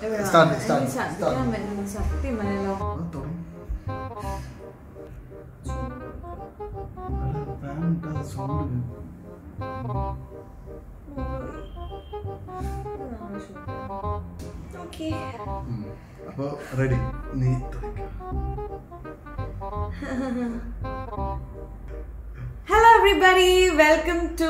എവിടെ Start, വാ? start, എനിക്ക് ഛർദ്ദിക്കാൻ start. വരുന്നു. സത്യം വേണല്ലോ ആ, തുടങ്ങ്. അല്ല, fan ഇട്ടാ sound വരും. ഓക്കെ ഉം. അപ്പൊ റെഡി നീ തുടങ്ങ്. Hello everybody welcome to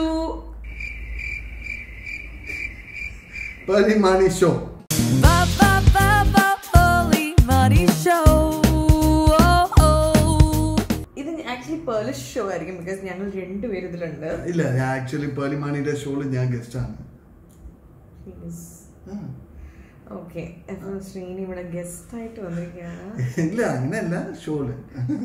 Pearly Mani Show. Ba ba ba ba holy money show. Oh, oh. ഇത് ആക്ച്വലി പേർലിഷ് ഷോ ആയിരിക്കും ബിക്കോസ് ഞങ്ങൾ രണ്ടുപേരും ഇതിലുണ്ട് ഇല്ല ഞാൻ ആക്ച്വലി പേർലി മാണിയുടെ ഷോയിൽ ഞാൻ ഗസ്റ്റ് ആണ് ആ. ഓക്കെ അപ്പൊ ശ്രീനി ഇവിടെ ഗസ്റ്റ് ആയിട്ട് വന്നിരിക്കുകയാണ് ഇല്ല അങ്ങനെയല്ല ഷോയില്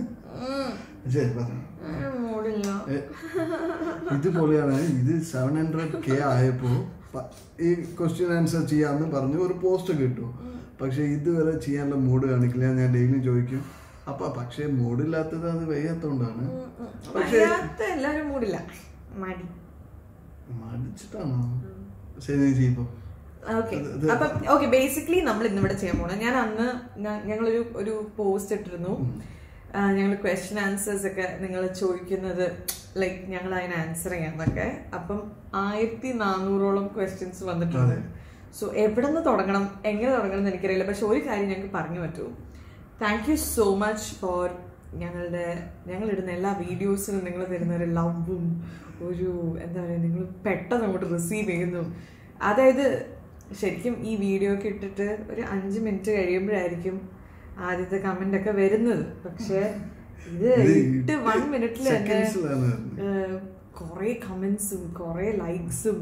ശരി പറഞ്ഞു ഉം, മൂടില്ല ഏ, ഇതുപോലെയാണ് ഇത് സെവൻ ഹൺഡ്രഡ് കെ ആയപ്പോ പ- ഈ ക്വസ്റ്റ്യൻ ആൻസർ ചെയ്യാന്ന് പറഞ്ഞു ഒരു പോസ്റ്റ് കിട്ടും പക്ഷെ ഇതുവരെ ചെയ്യാനുള്ള മൂഡ് കാണിക്കില്ല ഞാൻ ഡെയിലി ചോദിക്കും അപ്പൊ പക്ഷെ മൂഡില്ലാത്തത് അത് വയ്യാത്തോണ്ടാണ് പക്ഷെ അറിയാത്ത എല്ലാവരും മൂടില്ല മടി മടിച്ചിട്ടാണോ ശരി നീ ചെയ്യപ്പോ ഓക്കെ ഇത് ഇത് അപ്പൊ ഓക്കെ ബേസിക്കലി നമ്മൾ ഇന്നിവിടെ ചെയ്യാൻ പോണം ഞാൻ അന്ന് ഞ- ഞങ്ങളൊരു ഒരു പോസ്റ്റ് ഇട്ടിരുന്നു ഞങ്ങൾ ക്വസ്റ്റ്യൻ ആൻസേഴ്സ് ഒക്കെ നിങ്ങൾ ചോദിക്കുന്നത് ലൈക്ക് ഞങ്ങൾ അതിന് ആൻസർ ചെയ്യാന്നൊക്കെ അപ്പം ആയിരത്തി നാനൂറോളം ക്വസ്റ്റ്യൻസ് വന്നിട്ടുണ്ട് സോ എവിടെ നിന്ന് തുടങ്ങണം എങ്ങനെ തുടങ്ങണം എന്ന് എനിക്കറിയില്ല പക്ഷെ ഒരു കാര്യം ഞങ്ങൾക്ക് പറഞ്ഞു പറ്റൂ thank you so much for ഞങ്ങളുടെ ഞങ്ങളിടുന്ന എല്ലാ വീഡിയോസിനും നിങ്ങൾ തരുന്ന ഒരു ലവും ഒരു എന്താ പറയുക നിങ്ങൾ പെട്ടെന്ന് അങ്ങോട്ട് റിസീവ് ചെയ്യുന്നു അതായത് ശരിക്കും ഈ വീഡിയോ ഒക്കെ ഇട്ടിട്ട് ഒരു അഞ്ച് മിനിറ്റ് കഴിയുമ്പോഴായിരിക്കും ആദ്യത്തെ കമന്റ് ഒക്കെ വരുന്നത് പക്ഷെ ഇത് ഇത് ഇട്ട് വൺ മിനിറ്റിൽ തന്നെ secondsലാണ് വരുന്നത്. കുറേ കമൻസും കുറേ ലൈക്സും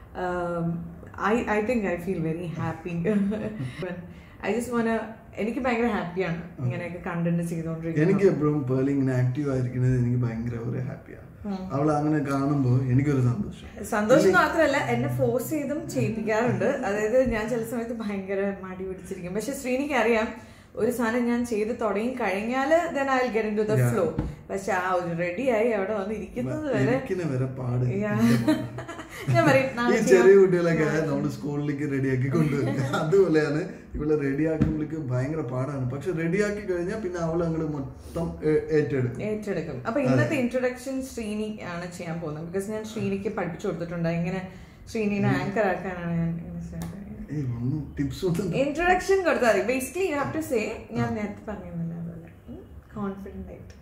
I I think I feel very happy I just മോന എനിക്ക് ഭയങ്കര ഹാപ്പിയാണ് ഇങ്ങനെയൊക്കെ കണ്ടന്റ് ചെയ്തുകൊണ്ടിരിക്കുന്നത് എനിക്ക് എപ്പോഴും പേർലി ഇങ്ങനെ ആക്റ്റീവ് ആയിരിക്കുന്നത് എനിക്ക് ഭയങ്കര ഒരു ഹാപ്പിയാണ് അവൾ അങ്ങനെ കാണുമ്പോൾ എനിക്കൊരു സന്തോഷം സന്തോഷം മാത്രമല്ല എന്നെ ഫോഴ്സ് ചെയ്തും ചെയ്യിപ്പിക്കാറുണ്ട് അതായത് ഞാൻ ചില സമയത്ത് ഭയങ്കര മടി പിടിച്ചിരിക്കും പക്ഷെ ശ്രീനിക്ക് അറിയാം ഒരു സാധനം ഞാൻ ചെയ്ത് തുടങ്ങി കഴിഞ്ഞാല് then I get into the flow പക്ഷെ ആ ഒരു റെഡിയായി അവിടെ വന്ന് ഇരിക്കുന്നത് വരെ എനിക്കിനെ വരെ പാട് Yeah. എന്റെ പാടാണ്. ഞാൻ പറയും ഈ നാളെ ചെറിയ കുട്ടികളൊക്കെ നമ്മൾ സ്കൂളിലേക്ക് റെഡിയാക്കി കൊണ്ടുവരും അതുപോലെയാണ് ഇവളെ റെഡിയാക്കുമ്പോഴേക്ക് ഭയങ്കര പാടാണ് പക്ഷെ റെഡിയാക്കി കഴിഞ്ഞാൽ പിന്നെ അവൾ അങ്ങോട്ട് മൊത്തം ഏ- ഏറ്റെടുക്കും ഏറ്റെടുക്കും അപ്പൊ ഇന്നത്തെ ഇൻട്രൊഡക്ഷൻ ശ്രീനി ആണ് ചെയ്യാൻ പോകുന്നത് ബിക്കോസ് ഞാൻ ശ്രീനിക്ക് പഠിപ്പിച്ചു കൊടുത്തിട്ടുണ്ട് എങ്ങനെ ശ്രീനിനെ ആങ്കർ ആക്കാനാണ് ഞാൻ ഏയ് ഒന്നും ടിപ്സ് ഒന്നും ഇൻട്രൊഡക്ഷൻ കൊടുത്താൽ മതി basically you have to say ഞാൻ നേരത്തെ പറഞ്ഞിരുന്നില്ല അതുപോലെ കോൺഫിഡന്റ് ആയിട്ട്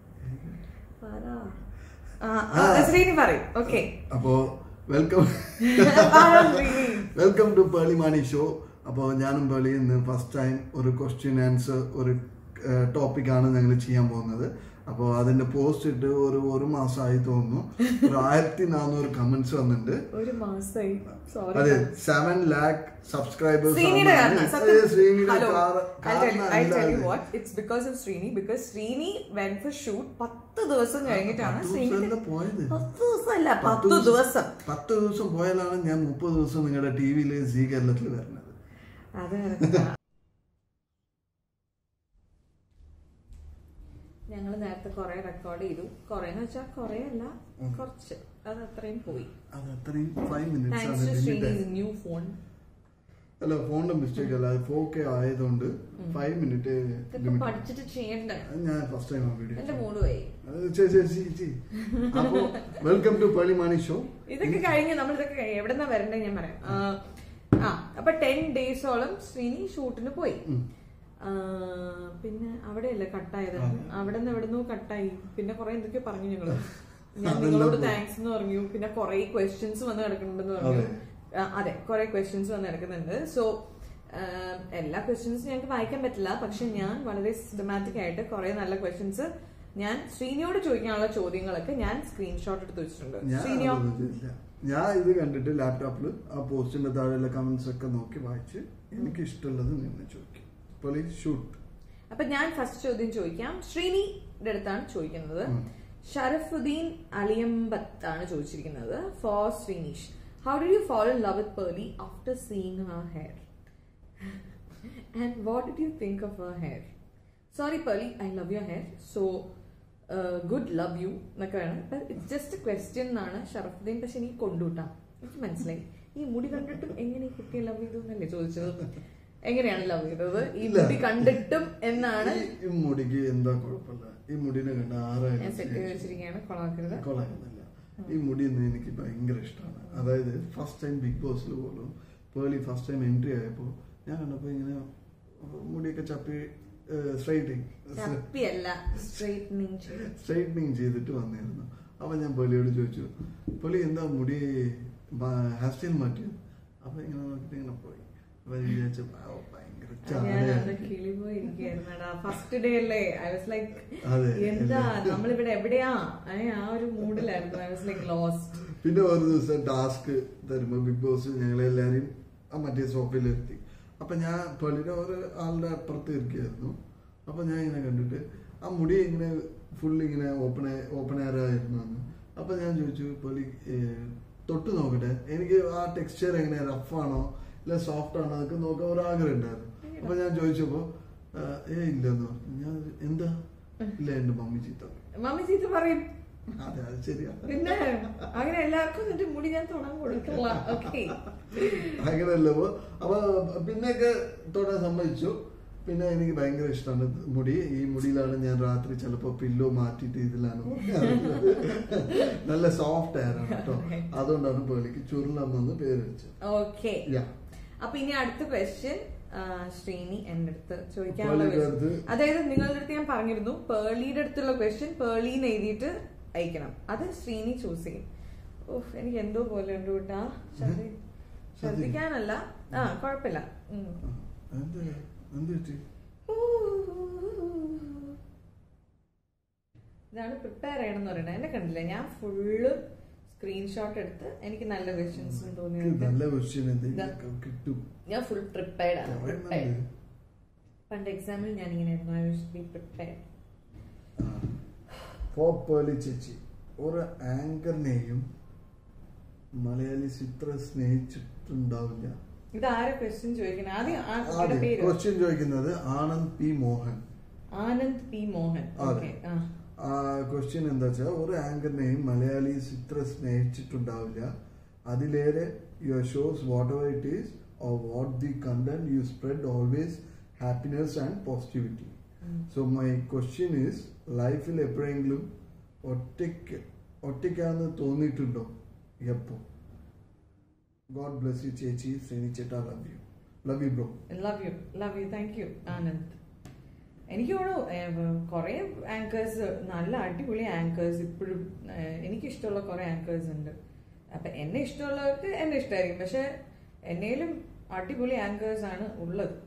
പറ ആ, ആ, ശ്രീനി പറയും ഓക്കെ അപ്പോ welcome welcome to Pearle Maaney show അപ്പോൾ ഞാനും പേളി ഇന്ന് ഫസ്റ്റ് ടൈം ഒരു ക്വസ്റ്റ്യൻ ആൻസർ ഒരു ടോപ്പിക്കാണ് ഞങ്ങൾ ചെയ്യാൻ പോകുന്നത് അപ്പോൾ അതിന്റെ പോസ്റ്റ് ഇട്ട് ഒരു ഒരു മാസമായി തോന്നുന്നു ഒരു ആയിരത്തി നാനൂറ് കമന്റ്സ് വന്നിട്ടുണ്ട് ഒരു മാസമായി സോറി അതെ സെവൻ ലാക്ക് സബ്സ്ക്രൈബേഴ്സ് ശ്രീനിയുടെ കാരണം സത്യം ശ്രീനിയുടെ ഹലോ കാര- I'll tell you- കാരണം I'll tell you അല്ല what it's because of Sreeni because Sreeni went for shoot പത്ത് ദിവസം കഴിഞ്ഞിട്ടാണ് പത്ത് ശ്രീനി ദിവസമല്ല പോയത്. പത്ത് ദിവസമല്ല പത്ത് ദിവസം പത്ത് ദിവസം പോയാലാണ് ഞാൻ മുപ്പത് ദിവസം നിങ്ങളുടെ ടി വിയിൽ സി കേരളത്തിൽ വരുന്നത് അത് correct ആ. ഞങ്ങൾ നേരത്തെ കുറെ റെക്കോർഡ് ചെയ്തു കുറെ എന്ന് വെച്ചാൽ കുറെ അല്ല കുറച്ച് അത് അത്രയും പോയി അത് അത്രയും ഫൈവ് മിനിറ്റ്സ് താങ്ക്സ് ആണ് to limit Srini new phone അല്ല ഫോണിന്റെ മിസ്റ്റേക്ക് അല്ല ഫോർ കെ ആയതുകൊണ്ട് ഫൈവ് മിനിറ്റ് ഇതൊക്കെ പഠിച്ചിട്ട് ചെയ്യണ്ടേ ഞാൻ ഫസ്റ്റ് ടൈം വീഡിയോ എന്റെ മൂഡ് പോയി അപ്പോ വെൽക്കം ടു പള്ളിമാണി ഷോ ഇതൊക്കെ കഴിഞ്ഞ് നമ്മൾ ഇതൊക്കെ കഴിഞ്ഞ് എവിടെന്നാ വരണ്ടേ ഞാൻ പറയാം ആ, ആ അപ്പൊ ടെൻ ഡേയ്സോളം ശ്രീനി ഷൂട്ടിന് പോയി ആ, പിന്നെ അവിടെയല്ലേ കട്ടായത് അവിടെ നിന്ന് എവിടെ കട്ടായി പിന്നെ കുറെ എന്തൊക്കെയോ പറഞ്ഞു ഞങ്ങള് ഞാൻ നിങ്ങളോട് താങ്ക്സ് എന്ന് പറഞ്ഞു പിന്നെ കുറെ ക്വസ്റ്റ്യൻസ് വന്ന് കിടക്കുന്നുണ്ടെന്ന് പറഞ്ഞു ആ, അതെ കുറെ ക്വസ്റ്റ്യൻസ് വന്ന് കിടക്കുന്നുണ്ട് സോ എല്ലാ ക്വസ്റ്റ്യൻസും ഞങ്ങൾക്ക് വായിക്കാൻ പറ്റില്ല പക്ഷെ ഞാൻ വളരെ സിസ്റ്റമാറ്റിക് ആയിട്ട് കുറെ നല്ല ക്വസ്റ്റ്യൻസ് ഞാൻ ശ്രീനിയോട് ചോദിക്കാനുള്ള ചോദ്യങ്ങളൊക്കെ ഞാൻ സ്ക്രീൻഷോട്ട് എടുത്ത് വെച്ചിട്ടുണ്ട് ഞാൻ ശ്രീനിയോ അതൊന്നും ചെയ്തില്ല. ഞാൻ ഇത് കണ്ടിട്ട് ലാപ്ടോപ്പിൽ ആ പോസ്റ്റിന്റെ താഴെയുള്ള കമന്റ്സ് ഒക്കെ നോക്കി വായിച്ച് എനിക്ക് ഇഷ്ടമുള്ളത് നിന്ന് ചോദിക്കും പൊളി ഷൂട്ട് അപ്പൊ ഞാൻ ഫസ്റ്റ് ചോദ്യം ചോദിക്കാം ശ്രീനിയുടെ അടുത്താണ് ചോദിക്കുന്നത് ഷറഫുദ്ദീൻ അലിയമ്പത്ത് ആണ് ചോദിച്ചിരിക്കുന്നത് for Srinish how do you follow in love with Pearle after seeing her hair and what did you think of her hair sorry Pearle I love your hair so good love you എന്നൊക്കെ വേണം ഇറ്റ്സ് ജസ്റ്റ് ക്വസ്റ്റ്യൻ എന്നാണ് ഷറഫുദ്ദീൻ പക്ഷെ എനിക്ക് കൊണ്ടുവിട്ടാം എനിക്ക് മനസ്സിലായി ഈ മുടി കണ്ടിട്ടും എങ്ങനെ ഈ കുട്ടിയെ ലവ് ചെയ്തു എന്നല്ലേ ചോദിച്ചത് എങ്ങനെയാണ് ലവ് ചെയ്തത് ഈ ഇല്ല. മുടി കണ്ടിട്ടും എന്നാണ് ഈ- ഈ മുടിക്ക് എന്താ കുഴപ്പമില്ല ഈ മുടിനെ കണ്ട ഞാൻ ആറായിരം സെറ്റ് ചെയ്ത് വെച്ചിരിക്കുകയാണ് കൊളാക്കരുത് കൊള്ളാകുന്നില്ല ഈ മുടി ഒന്ന് എനിക്ക് ഭയങ്കര ഇഷ്ടമാണ് അതായത് ഫസ്റ്റ് ടൈം ബിഗ് ബോസിൽ പോലും പേളി ഫസ്റ്റ് ടൈം എൻട്രി ആയപ്പോൾ ഞാൻ കണ്ടപ്പോൾ ഇങ്ങനെ മുടിയൊക്കെ ചപ്പി സ്ട്രൈറ്റിങ് ചപ്പിയല്ല സ്ട്രൈറ്റനിങ് ചെയ്ത് സ്ട്രൈറ്റനിങ് ചെയ്തിട്ട് വന്നിരുന്നു അപ്പൊ ഞാൻ പേളിയോട് ചോദിച്ചു പേളി എന്താ മുടി ഹെയർ സ്റ്റൈൽ മാറ്റിയത് അപ്പൊ ഇങ്ങനെ നോക്കിട്ട് ഇങ്ങനെ പോയി അപ്പൊ ഞാൻ വിചാരിച്ചു "ആ, ഭയങ്കര ഞാൻ അന്ന് ചാടയാണ് കിളി പോയിരിക്കുകയായിരുന്നടാ ഫസ്റ്റ് ഡേ അല്ലേ ഐ വാസ് ലൈക്ക് അതെ. എന്താ നമ്മളിവിടെ എവിടെയാ ഏ, ആ ഒരു മൂഡിലായിരുന്നു ഐ വാസ് ലൈക്ക് ലോസ്റ്റ് പിന്നെ ഒരു ദിവസം ടാസ്ക് തരുമ്പോ ബിഗ് ബോസ് ഞങ്ങളെല്ലാരെയും ആ മറ്റേ സോഫയിൽ അപ്പൊ ഞാൻ പള്ളിയുടെ ഒരു ആളുടെ അപ്പുറത്ത് ഇരിക്കുകയായിരുന്നു അപ്പൊ ഞാൻ ഇങ്ങനെ കണ്ടിട്ട് ആ മുടി ഇങ്ങനെ ഫുൾ ഇങ്ങനെ ഓപ്പൺ ഓപ്പൺ എയർ ആയിരുന്നു അന്ന് അപ്പൊ ഞാൻ ചോദിച്ചു പള്ളി തൊട്ട് നോക്കട്ടെ എനിക്ക് ആ ടെക്സ്ചർ എങ്ങനെ റഫാണോ ഇല്ല സോഫ്റ്റ് ആണോ അതൊക്കെ നോക്കാൻ ഒരു ആഗ്രഹം ഉണ്ടായിരുന്നു അപ്പൊ ഞാൻ ചോദിച്ചപ്പോ "ആ, ഏ ഇല്ലെന്ന് പറഞ്ഞു ഞാൻ എന്താ ഇല്ല എന്റെ മമ്മി ചീത്ത പറയും." മമ്മി ചീത്ത പറയും അതെ അത് ശരിയാണ് പിന്നെ അങ്ങനെ എല്ലാവർക്കും എന്നിട്ട് മുടി ഞാൻ തൊടാൻ കൊടുക്കില്ല ഓക്കെ അങ്ങനെയല്ല അപ്പൊ അപ്പൊ പിന്നെയൊക്കെ തൊടാൻ സമ്മതിച്ചു പിന്നെ എനിക്ക് ഭയങ്കര ഇഷ്ടമാണ് മുടി ഈ മുടിയിലാണ് ഞാൻ രാത്രി ചിലപ്പോ പില്ലോ മാറ്റിയിട്ട് ഇതിലാണ് ഉറങ്ങാറുള്ളത്. നല്ല സോഫ്റ്റ് ആയിരുന്നു കേട്ടോ അതുകൊണ്ടാണ് പേളിക്ക് ചുരുളമെന്ന് പേര് വെച്ചത് ഓക്കെ Yeah. അപ്പൊ ഇനി അടുത്ത ക്വസ്റ്റ്യൻ ശ്രീനി എന്റെ അടുത്ത് ചോദിക്കാനുള്ള പേളിയുടെ question. അടുത്ത് അതായത് നിങ്ങളുടെ അടുത്ത് ഞാൻ പറഞ്ഞിരുന്നു പേളിയുടെ അടുത്തുള്ള ക്വസ്റ്റ്യൻ പേളിന്ന് എഴുതിയിട്ട് അയക്കണം അത് ശ്രീനി ചൂസ് ചെയ്യും ഓഹ് എനിക്ക് എന്തോ പോലെ ഉണ്ട് കേട്ടാ ശ്രദ്ധി- ശ്രദ്ധിക്കാനല്ല ആ കുഴപ്പമില്ല ഉം. എന്ത് എന്ത് പറ്റി ഇതാണ് പ്രിപ്പയർ ചെയ്യണം എന്ന് പറയുന്നത് എന്നെ കണ്ടില്ല ഞാൻ ഫുള്ള് സ്ക്രീൻഷോട്ട് എടുത്ത് എനിക്ക് നല്ല ക്വസ്റ്റ്യൻസ് എനിക്ക് തോന്നിയത് നല്ല ക്വസ്റ്റ്യൻ എന്തെങ്കിലും കിട്ടും ഞാൻ ഫുൾ പ്രിപ്പയർഡ് ആണ് പ്രിപ്പയർഡ് പറയുന്നുണ്ട്. പണ്ട് എക്സാമിൽ ഞാൻ ഇങ്ങനെ ആയിരുന്നു I was be prepared for Pearle ചേച്ചി ഒരു ആങ്കറിനെയും മലയാളീസ് ഇത്ര സ്നേഹിച്ചിട്ടുണ്ടാവില്ല ഇത് ആരെ ക്വസ്റ്റ്യൻ ചോദിക്കുന്നത് ആദ്യം ആ കുട്ടിയുടെ ആദ്യം പേര് ക്വസ്റ്റ്യൻ ചോദിക്കുന്നത് ആനന്ദ് പി മോഹൻ ആനന്ദ് പി മോഹൻ അതെ. ഓക്കെ ആ ആ ക്വസ്റ്റ്യൻ എന്താ വെച്ചാൽ ഒരു ആങ്കറിനെയും മലയാളീസ് ഇത്ര സ്നേഹിച്ചിട്ടുണ്ടാവില്ല അതിലേറെ your shows whatever it is or what the content you spread always happiness and positivity so my question is ലൈഫിൽ എപ്പോഴെങ്കിലും ഒറ്റയ്ക്ക് ഒറ്റയ്ക്കാന്ന് തോന്നിയിട്ടുണ്ടോ എപ്പോ ഗോഡ് ബ്ലെസ് യു ചേച്ചി ശ്രീനി ചേട്ടാ love you love you bro love you love you thank you Anand എനിക്ക് തോന്നുന്നു കുറെ ആങ്കേഴ്സ് നല്ല അടിപൊളി ആങ്കേഴ്സ് ഇപ്പോഴും എനിക്കിഷ്ടമുള്ള കുറെ ആങ്കേഴ്സ് ഉണ്ട് അപ്പൊ എന്നെ ഇഷ്ടമുള്ളവർക്ക് എന്നെ ഇഷ്ടമായിരിക്കും പക്ഷെ എന്നേലും അടിപൊളി ആങ്കേഴ്സ് ആണ് ഉള്ളത്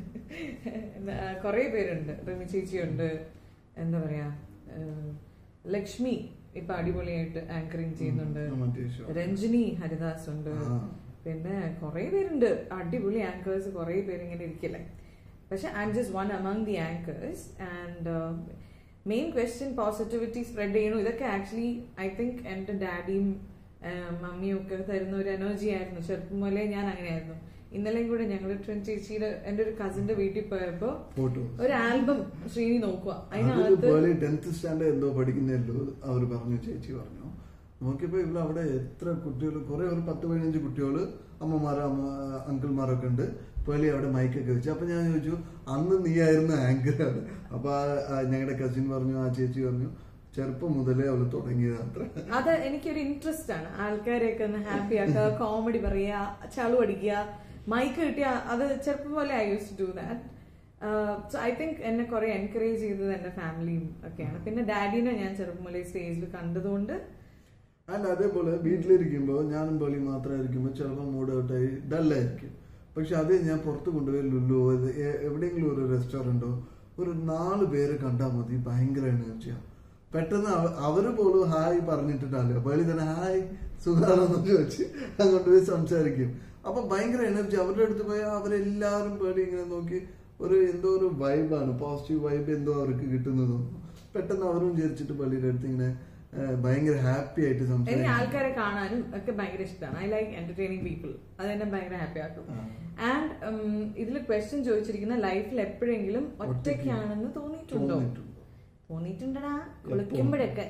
കുറെ പേരുണ്ട് റിമി ചേച്ചിയുണ്ട് എന്താ പറയാ ഏഹ്, ലക്ഷ്മി ഇപ്പൊ അടിപൊളിയായിട്ട് ആങ്കറിങ് ചെയ്യുന്നുണ്ട് ഉം, മറ്റേ show. രഞ്ജിനി ഹരിദാസ് ഉണ്ട് ആ. പിന്നെ കുറെ പേരുണ്ട് അടിപൊളി ആങ്കേഴ്സ് കുറെ പേര് ഇങ്ങനെ ഇരിക്കില്ലേ പക്ഷെ I M just one among the anchors and main question positivity spread ചെയ്യണു ഇതൊക്കെ ആക്ച്വലി ഐ തിങ്ക് എൻ്റെ ഡാഡിയും മമ്മിയും ഒക്കെ തരുന്ന ഒരു എനർജി ആയിരുന്നു ചെറുപ്പം മുതലേ ഞാൻ അങ്ങനെയായിരുന്നു ഇന്നലെയും കൂടെ ഞങ്ങൾ ട്രെൻ ചേച്ചിയുടെ എൻ്റെ ഒരു കസിന്റെ വീട്ടിൽ പോയപ്പോ ഫോട്ടോ ഒരു ആൽബം ശ്രീനി നോക്കുക അതില് അതിനകത്ത് പേളി ടെൻത്ത് സ്റ്റാൻഡേർഡ് എന്തോ പഠിക്കുന്നല്ലോ അവർ പറഞ്ഞു ചേച്ചി പറഞ്ഞു നോക്കിയപ്പോ ഇവിടെ അവിടെ എത്ര കുട്ടികൾ കുറെ ഒരു പത്ത് പതിനഞ്ച് കുട്ടികൾ അമ്മമാരോ അമ്മ അങ്കിൾമാരൊക്കെ ഉണ്ട് പേളി അവിടെ മൈക്കൊക്കെ വെച്ചു അപ്പൊ ഞാൻ ചോദിച്ചു അന്ന് നീ ആയിരുന്നു ആങ്കർ അപ്പൊ ഞങ്ങളുടെ കസിൻ പറഞ്ഞു ആ ചേച്ചി പറഞ്ഞു ചെറുപ്പം മുതലേ അവള് തുടങ്ങിയത് അത്ര അത് എനിക്കൊരു ഇൻട്രസ്റ്റ് ആണ് ആൾക്കാരെയൊക്കെ ഒന്ന് ഹാപ്പി ആക്കുക കോമഡി പറയുക ചളു അടിക്കുക മൈക്ക് കിട്ടിയ അത് ചെറുപ്പം പോലെ I use do that so I think എന്നെ കുറെ എൻകറേജ് ചെയ്തത് എന്റെ ഫാമിലിയും ഒക്കെയാണ് പിന്നെ ഡാഡിനെ ഞാൻ ചെറുപ്പം മുതലേ സ്റ്റേജിൽ കണ്ടതുകൊണ്ട് ആൻഡ് അതേപോലെ വീട്ടിലിരിക്കുമ്പോൾ ഞാനും പേളി മാത്രമായിരിക്കുമ്പോൾ ചിലപ്പോൾ മൂഡ് ഔട്ടായി ഡല്ലായിരിക്കും പക്ഷെ അത് ഞാൻ പുറത്ത് കൊണ്ടുപോയി ലുല്ലു ഇത് എ- എവിടെയെങ്കിലും ഒരു റെസ്റ്റോറൻറ്റോ ഒരു നാല് പേര് കണ്ടാൽ മതി ഭയങ്കര എനർജിയാണ് പെട്ടെന്ന് അവ- അവര് പോലും ഹായ് പറഞ്ഞിട്ടുണ്ടല്ലോ പേളി തന്നെ ഹായ് സുഖാണെന്ന് ചോദിച്ച് അങ്ങോട്ട് പോയി സംസാരിക്കും അപ്പൊ ഭയങ്കര എനർജി അവരുടെ അടുത്ത് പോയാൽ അവരെല്ലാവരും പേളി ഇങ്ങനെ നോക്കി ഒരു എന്തോ ഒരു വൈബാണ് പോസിറ്റീവ് വൈബ് എന്തോ അവർക്ക് കിട്ടുന്നത് തോന്നുന്നു പെട്ടെന്ന് അവരും വിചാരിച്ചിട്ട് പള്ളിയുടെ അടുത്ത് ഇങ്ങനെ ഏഹ്, ഭയങ്കര ഹാപ്പി ആയിട്ട് എനിക്ക് സംസാരിക്കും ആൾക്കാരെ കാണാനും ഒക്കെ ഭയങ്കര ഇഷ്ടമാണ് ഐ ലൈക്ക് എന്റർടൈനിങ് പീപ്പിൾ അത് എന്നെ ഭയങ്കര ഹാപ്പി ആക്കും ആ. ആൻഡ് ഇതിൽ ക്വസ്റ്റ്യൻ ചോദിച്ചിരിക്കുന്ന ലൈഫിൽ എപ്പോഴെങ്കിലും ഒറ്റയ്ക്കാണെന്ന് തോന്നിയിട്ടുണ്ടോ തോന്നിയിട്ടുണ്ടോ? തോന്നിയിട്ടുണ്ടടാ കുളിക്കുമ്പോഴൊക്കെ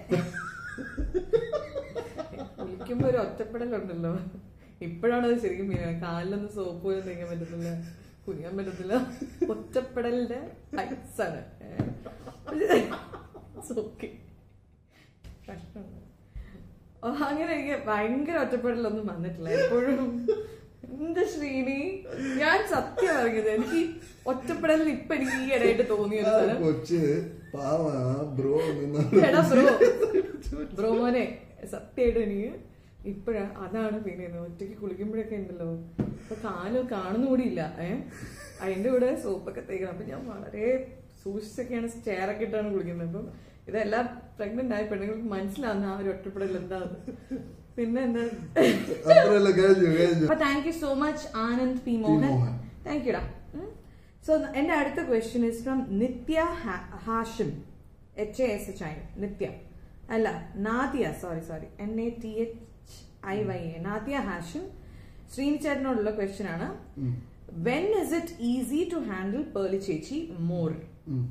കുളിക്കുമ്പോ ഒരു ഒറ്റപ്പെടലുണ്ടല്ലോ ഇപ്പോഴാണ് അത് ശരിക്കും ഫീൽ കാലിലൊന്നും സോപ്പ് പോലും തേക്കാൻ പറ്റത്തില്ല കുനിയാൻ പറ്റത്തില്ല ഒറ്റപ്പെടലിന്റെ ഹൈറ്റ്സ് ആണ് ഓക്കെ കഷ്ടമുണ്ട് ഓ, അങ്ങനെ എനിക്ക് ഭയങ്കര ഒറ്റപ്പെടലൊന്നും വന്നിട്ടില്ല എപ്പോഴും എന്താ ശ്രീനി ഞാൻ സത്യം അറിയത് എനിക്ക് ഈ ഒറ്റപ്പെടലിൽ ഇപ്പൊ എനിക്ക് ഈ ഇടയായിട്ട് തോന്നിയ ഒരു സ്ഥലം കൊച്ച് പാവ ബ്രോ എടാ ബ്രോ ബ്രോ മോനെ സത്യമായിട്ട് എനിക്ക് ഇപ്പഴാ അതാണ് ഫീൽ ചെയ്യുന്നത് ഒറ്റയ്ക്ക് കുളിക്കുമ്പോഴൊക്കെ ഉണ്ടല്ലോ ഇപ്പൊ കാല് കാണുന്ന കൂടി ഇല്ല ഏ അതിന്റെ കൂടെ സോപ്പൊക്കെ തേക്കണം അപ്പൊ ഞാൻ വളരെ സൂക്ഷിച്ചൊക്കെയാണ് സ്റ്റെയറൊക്കെ ഇട്ടാണ് കുളിക്കുന്നത് അപ്പം ഇതെല്ലാം പ്രഗ്നന്റ് ആയ പെണ്ണുങ്ങൾക്ക് മനസ്സിലാവുന്ന ആ ഒരു ഒറ്റപ്പെടൽ എന്താന്ന് പിന്നെ എന്താ അത്രയല്ല കഴിഞ്ഞു കഴിഞ്ഞു അപ്പൊ thank you so much Anand P Mohan Mohan. Thank യുടാ സോ എന്റെ അടുത്ത ക്വസ്റ്റ്യൻ ഇസ് ഫ്രം നിത്യ ഹാ- Hashim H A S H I Nithya അല്ല Nadiya sorry sorry N A T H I Y A Nadiya Hashim Srini ചേട്ടനോടുള്ള ക്വസ്റ്റ്യൻ ആണ് when is it easy to handle Pearle ചേച്ചി more um.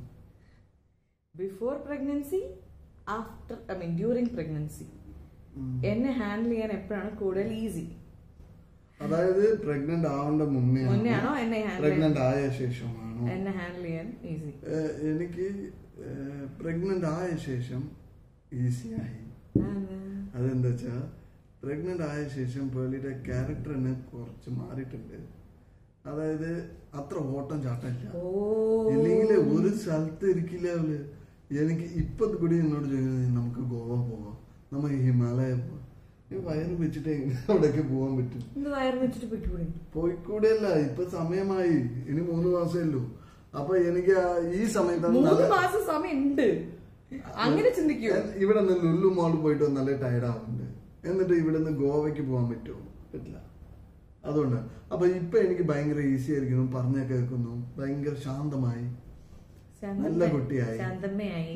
Before pregnancy after I mean during pregnancy എന്നെ handle ചെയ്യാൻ എപ്പോഴാണ് കൂടുതൽ easy അതായത് pregnant ആവേണ്ട മുന്നേ മുന്നേ ആണോ എന്നെ handle പ്രഗ്നന്റ് ആയ ശേഷമാണോ എന്നെ ഹാൻഡിൽ ചെയ്യാൻ ഈസി ഏഹ് എനിക്ക് പ്രഗ്നന്റ് ആയ ശേഷം ഈസിയായി അതെന്താ വെച്ചാ പ്രഗ്നന്റ് ആയ ശേഷം പേളിയുടെ ക്യാരക്ടറിന് കുറച്ച് മാറിയിട്ടുണ്ട് അതായത് അത്ര ഓട്ടം ചാട്ടമില്ല ഓ ഇല്ലെങ്കിൽ ഒരു സ്ഥലത്ത് ഇരിക്കില്ല അവള് എനിക്ക് ഇപ്പൊ കൂടി എന്നോട് ചോദിക്കുന്നത് നമുക്ക് ഗോവ പോവാം നമുക്ക് ഹിമാലയ പോവാം ഈ വയറ് വെച്ചിട്ട് എങ്ങനെ അവിടേക്ക് പോവാൻ പറ്റും എന്ത് വയറ് വെച്ചിട്ട് പോയിക്കൂടെ പോയിക്കൂടെയല്ല ഇപ്പൊ സമയമായി ഇനി മൂന്ന് മാസമേ ഉള്ളൂ അപ്പൊ എനിക്ക് ആ- ഈ സമയത്താണ് മൂന്ന് നല്ല- മാസം സമയം ഉണ്ട് അങ്ങനെ ചിന്തിക്കൂ ഞാൻ ഇവിടെ നിന്ന് ലുല്ലു മാളിൽ പോയിട്ട് വന്ന് നല്ല ടയർഡ് ആവുന്നുണ്ട് എന്നിട്ട് ഇവിടെ നിന്ന് ഗോവയ്ക്ക് പോകാൻ പറ്റുമോ പറ്റില്ല അതുകൊണ്ട് അപ്പൊ ഇപ്പൊ എനിക്ക് ഭയങ്കര ഈസി ആയിരിക്കുന്നു പറഞ്ഞ കേൾക്കുന്നു ഭയങ്കര ശാന്തമായി നല്ല കുട്ടിയായി. ശാന്തമ്മയായി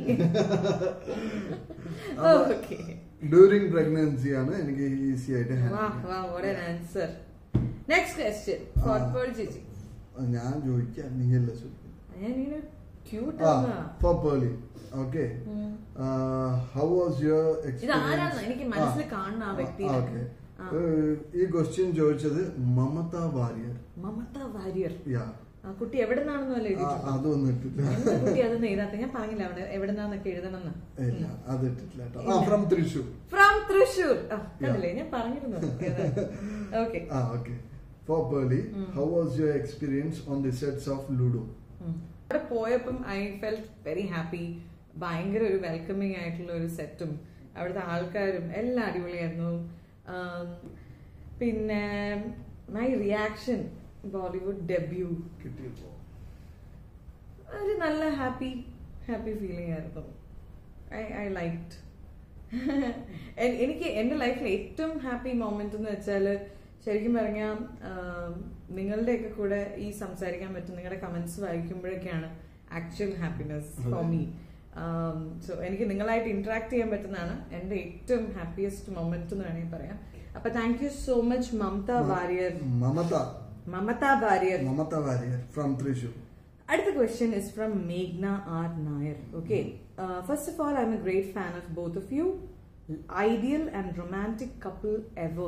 അപ്പൊ ഓക്കെ ഡ്യൂറിങ് പ്രഗ്നൻസി ആണ് എനിക്ക് ഈസി ആയിട്ട് handle വാ ചെയ്യാൻ. വാ what an answer next question for Pearl ചേച്ചി അത് ഞാൻ ചോദിക്കാം നീ അല്ല ചോദിക്കും ഞാൻ ഇങ്ങനെ ക്യൂട്ട് ആ for Pearle okay how was your ഇതാരാണ്? എനിക്ക് മനസ്സിൽ കാണുന്ന ആ വ്യക്തിയെ. ഓക്കെ ആ. ഈ ക്വസ്റ്റ്യൻ ചോദിച്ചത് മമത വാര്യർ മമത വാര്യർ യാ ആ കുട്ടി എവിടെ നിന്നാണെന്നും അല്ല എഴുതിയിട്ടുണ്ട് അതൊന്നും ഇട്ടില്ല എന്താ കുട്ടി അതൊന്നും എഴുതാത്ത ഞാൻ പറഞ്ഞില്ല അവിടെ എവിടെ നിന്നാന്നൊക്കെ എഴുതണമെന്ന് ഇല്ല അത് ഇട്ടിട്ടില്ല കേട്ടോ ആ ഫ്രം തൃശൂർ ഫ്രം തൃശൂർ ആ കണ്ടില്ലേ ഞാൻ പറഞ്ഞിരുന്നു ഓക്കെ ആ okay for Pearle how was your experience on the sets of Ludo അവിടെ പോയപ്പം ഐ ഫെൽറ്റ് വെരി ഹാപ്പി ഭയങ്കര ഒരു വെൽക്കമിങ് ആയിട്ടുള്ള ഒരു സെറ്റും അവിടുത്തെ ആൾക്കാരും എല്ലാം അടിപൊളിയായിരുന്നു ആം, പിന്നെ മൈ റിയാക്ഷൻ ബോളിവുഡ് ഡെബ്യൂ കിട്ടിയപ്പോ ഒരു നല്ല ഹാപ്പി ഹാപ്പി ഫീലിംഗ് ആയിരുന്നു ഐ ഐ ലൈക്ട് എനിക്ക് എൻ്റെ ലൈഫിൽ ഏറ്റവും ഹാപ്പി മൊമെന്റ് എന്ന് വെച്ചാൽ ശരിക്കും പറഞ്ഞാൽ നിങ്ങളുടെയൊക്കെ കൂടെ ഈ സംസാരിക്കാൻ പറ്റും നിങ്ങളുടെ കമന്റ്സ് വായിക്കുമ്പോഴൊക്കെയാണ് actual happiness for me so എനിക്ക് നിങ്ങളായിട്ട് ഇന്ററാക്ട് ചെയ്യാൻ പറ്റുന്നതാണ് എൻ്റെ ഏറ്റവും ഹാപ്പിയസ്റ്റ് മൊമെന്റ് എന്ന് വേണമെങ്കിൽ പറയാം അപ്പൊ thank you so much Mamatha Warrier Mamatha Mamatha Warrier Mamatha Warrier from Thrissur അടുത്ത ക്വസ്റ്റ്യൻ ഇസ് ഫ്രം മേഘ്ന R Nair okay first of all I'm a great fan of both of you ideal and romantic couple ever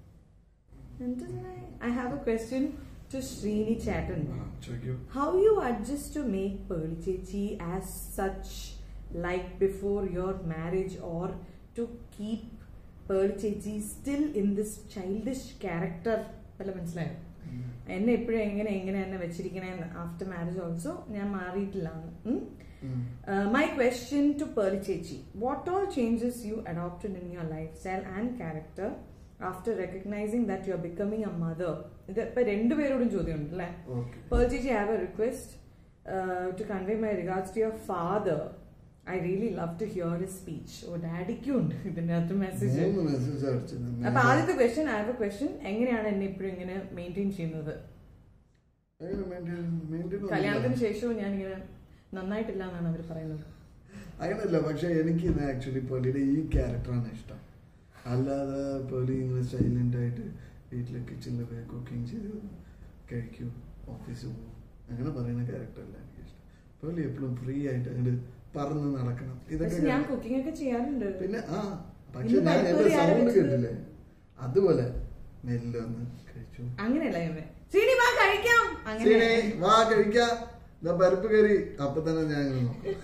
I have a question to Srini ചാറ്റൻ ചോദിക്കൂ How you adjust to make Pearl Chechi as such like before your marriage or to keep Pearl Chechi still in this childish character വല്ല മനസ്സിലായോ എന്നെ എപ്പോഴും എങ്ങനെ എങ്ങനെ എന്നെ വെച്ചിരിക്കണേ after marriage also ഞാൻ മാറിയിട്ടില്ല മൈ ക്വസ്റ്റ്യൻ ടു പേർലി ചേച്ചി what all changes you adopted in your lifestyle and character after recognising that you are becoming a mother ഇത് ഇപ്പൊ രണ്ടുപേരോടും ചോദ്യമുണ്ട് അല്ലേ okay Pearl Gigi, I have a request uh, to convey my regards to your father. I really love to hear his speech. ഓ ഡാഡിക്കും ഉണ്ട് ഇതിന്റെ അകത്ത് മെസ്സേജ് മൂന്ന് മെസ്സേജ് അടിച്ചിട്ടുണ്ട് അപ്പൊ ആദ്യത്തെ question I have a question എങ്ങനെയാണ് എന്നെ ഇപ്പോഴും ഇങ്ങനെ മെയിൻറ്റെയിൻ ചെയ്യുന്നത് എങ്ങനെ maintain- maintain ഒന്നുമില്ല. കല്യാണത്തിന് ശേഷവും ഞാൻ ഇങ്ങനെ നന്നായിട്ടില്ല എന്നാണ് അവർ പറയുന്നത് അങ്ങനെയല്ല പക്ഷെ എനിക്ക് ഇന്ന് ആക്ച്വലി പേളിയുടെ ഈ ക്യാരക്ടറാണ് ഇഷ്ടം അല്ലാതെ പേളി ഇങ്ങനെ സൈലന്റ് ആയിട്ട് വീട്ടിലെ കിച്ചണിൽ പോയി കുക്കിംഗ് ചെയ്ത് കഴിക്കൂ ഓഫീസിൽ പോകും അങ്ങനെ പറയുന്ന ക്യാരക്ടറല്ല എനിക്ക് ഇഷ്ടം പേളി എപ്പോഴും ഫ്രീ ആയിട്ട് അങ്ങോട്ട് പറന്ന് നടക്കണം ഇതൊക്കെ പക്ഷെ ഞാൻ ഞാൻ- കുക്കിംഗ് ഒക്കെ ചെയ്യാറുണ്ട് പിന്നെ ആ പക്ഷെ ഇന്ന് ഞാൻ പരിപ്പ് എന്റെ കറി ആരാ സൗണ്ട് വെച്ചത്? കേട്ടില്ലേ അതുപോലെ മെല്ലെ ഒന്ന് കഴിച്ചു അങ്ങനെയല്ല ഞാൻ ശ്രീനി വാ കഴിക്കാം അങ്ങനെ ശരി വാ കഴിക്കാ ഇതാ പരിപ്പ് കറി അപ്പൊ തന്നെ ഞാൻ ഇങ്ങനെ നോക്കും.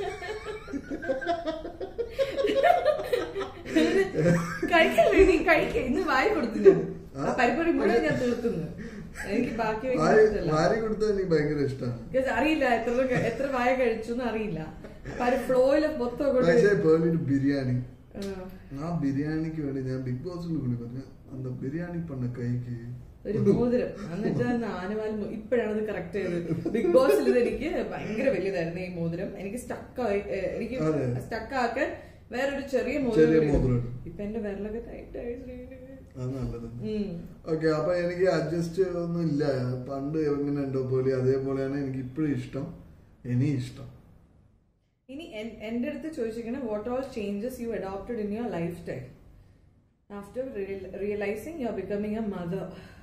കഴിക്കല്ലേ നീ കഴിക്ക ഇന്ന് വാരി കൊടുത്തു ഞാൻ ആ പരിപ്പറി മുഴുവൻ ഞാൻ തീർക്കുന്നു എനിക്ക് ബാക്കി വെക്കാൻ വാരി ഇഷ്ടമല്ല. വാരി കൊടുത്താൽ എനിക്ക് ഭയങ്കര ഇഷ്ടമാണ് Because അറിയില്ല എത്ര എത്ര വായ കഴിച്ചു എന്ന് അറിയില്ല അപ്പൊ ആ ഫ്ലോയില് മൊത്തം അങ്ങോട്ട് പക്ഷേ പേളിട്ട് ബിരിയാണി ആ, ആ ബിരിയാണിക്ക് വേണ്ടി ഞാൻ ബിഗ് ബോസിൽ കൂടി പറഞ്ഞു அந்த ബിരിയാണി പണ്ണ കൈക്ക് ഒരു മോതിരം എന്നിട്ട് ആനവാൽ ഇപ്പോഴാണ് അത് കറക്റ്റ് ചെയ്തത് ബിഗ് ബോസിൽ ഇത് എനിക്ക് ഭയങ്കര വലിയതായിരുന്നു ഈ മോതിരം എനിക്ക് സ്റ്റക്ക് എനിക്ക് അതെ. സ്റ്റക്ക് ആക്കാൻ വേറൊരു ചെറിയ ചെറിയ മോതിരം മോതിരം. ഇപ്പൊ എന്റെ വിരലൊക്കെ ടൈറ്റായി അത് നല്ലത് ഓക്കെ അപ്പൊ എനിക്ക് അഡ്ജസ്റ്റ് ഒന്നും ഇല്ല പണ്ട് എങ്ങനെ ഉണ്ടോ പോലെ അതേപോലെയാണ് എനിക്ക് ഇപ്പോഴും ഇഷ്ടം ഇനി ഇഷ്ടം ഇനി എൻ- എന്റെ അടുത്ത് ചോദിച്ചിരിക്കുന്നത് what all changes you adopted in your lifestyle after realising you are becoming a mother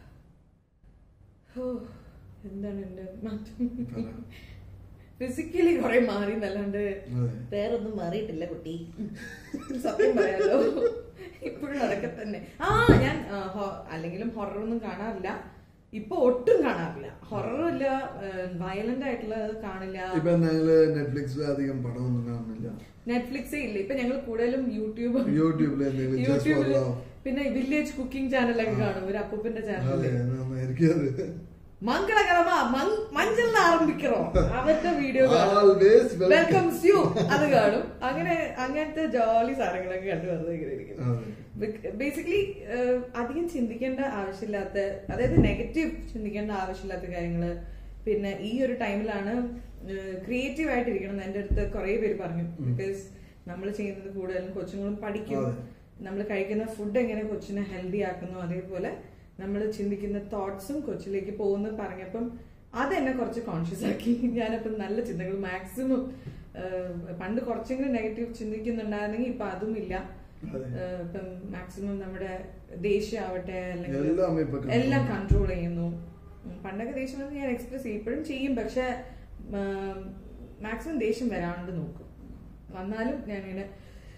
എന്താണ് എന്റെ മാറ്റം പറ. ഫിസിക്കലി കുറെ മാറി എന്നല്ലാണ്ട് അതെ. വേറൊന്നും മാറിയിട്ടില്ല കുട്ടി സത്യം പറയാലോ ഇപ്പോഴും അതൊക്കെ തന്നെ ആ ഞാൻ ആ, ഹൊ- അല്ലെങ്കിലും ഹൊറർ ഒന്നും കാണാറില്ല ഇപ്പൊ ഒട്ടും കാണാറില്ല ഹൊററും ഇല്ല വയലന്റ് ആയിട്ടുള്ളത് കാണില്ല ഇപ്പൊ ഞങ്ങള് നെറ്റ്ഫ്ലിക്സിൽ അധികം പടമൊന്നും കാണുന്നില്ല നെറ്റ്ഫ്ലിക്സേ ഇല്ല ഇപ്പൊ ഞങ്ങൾ കൂടുതലും യൂട്യൂബ് യൂട്യൂബിൽ എന്തെങ്കിലും just for യൂട്യൂബില് love. പിന്നെ വില്ലേജ് കുക്കിംഗ് ചാനലൊക്കെ കാണും ഒരു അപ്പൂപ്പന്റെ അതെ ചാനലില് നന്നായിരിക്കും മംഗളകരമാ മഞ്ചൽ ആരംഭിക്കണോ അവരുടെ video Always welcome. Welcomes you അത് കാണും അങ്ങനെ അങ്ങനത്തെ ജോലി സാധനങ്ങളൊക്കെ കണ്ടു വെറുതെ ഇങ്ങനെ ഇരിക്കും അതെ. ബേസിക്കലി അധികം ചിന്തിക്കേണ്ട ആവശ്യമില്ലാത്ത അതായത് നെഗറ്റീവ് ചിന്തിക്കേണ്ട ആവശ്യമില്ലാത്ത കാര്യങ്ങള് പിന്നെ ഈ ഒരു ടൈമിലാണ് ക്രിയേറ്റീവ് ആയിട്ടിരിക്കണം എന്ന് എന്റെ അടുത്ത് കുറെ പേര് പറഞ്ഞു ബിക്കോസ് നമ്മൾ ചെയ്യുന്നത് കൂടുതലും കൊച്ചുങ്ങളും പഠിക്കും അതെ. നമ്മൾ കഴിക്കുന്ന ഫുഡ് എങ്ങനെ കൊച്ചിനെ ഹെൽത്തി ആക്കുന്നു അതേപോലെ നമ്മൾ ചിന്തിക്കുന്ന തോട്ട്സും കൊച്ചിലേക്ക് പോകുന്നു പറഞ്ഞപ്പം അതെന്നെ കുറച്ച് കോൺഷ്യസ് ആക്കി ഞാനപ്പം നല്ല ചിന്തകൾ മാക്സിമം പണ്ട് കുറച്ചെങ്കിലും നെഗറ്റീവ് ചിന്തിക്കുന്നുണ്ടായിരുന്നെങ്കിൽ ഇപ്പൊ അതും ഇല്ല അതെ. ഏഹ് ഇപ്പം മാക്സിമം നമ്മുടെ ദേഷ്യം ആവട്ടെ അല്ലെങ്കിൽ എല്ലാം ഇപ്പൊ control എല്ലാം ചെയ്യും. കൺട്രോൾ ചെയ്യുന്നു ഉം, പണ്ടൊക്കെ ദേഷ്യം വന്ന് ഞാൻ എക്സ്പ്രസ് ചെയ്യും ഇപ്പോഴും ചെയ്യും പക്ഷെ മാക്സിമം ദേഷ്യം വരാണ്ട് നോക്കും വന്നാലും ഞാൻ ഇങ്ങനെ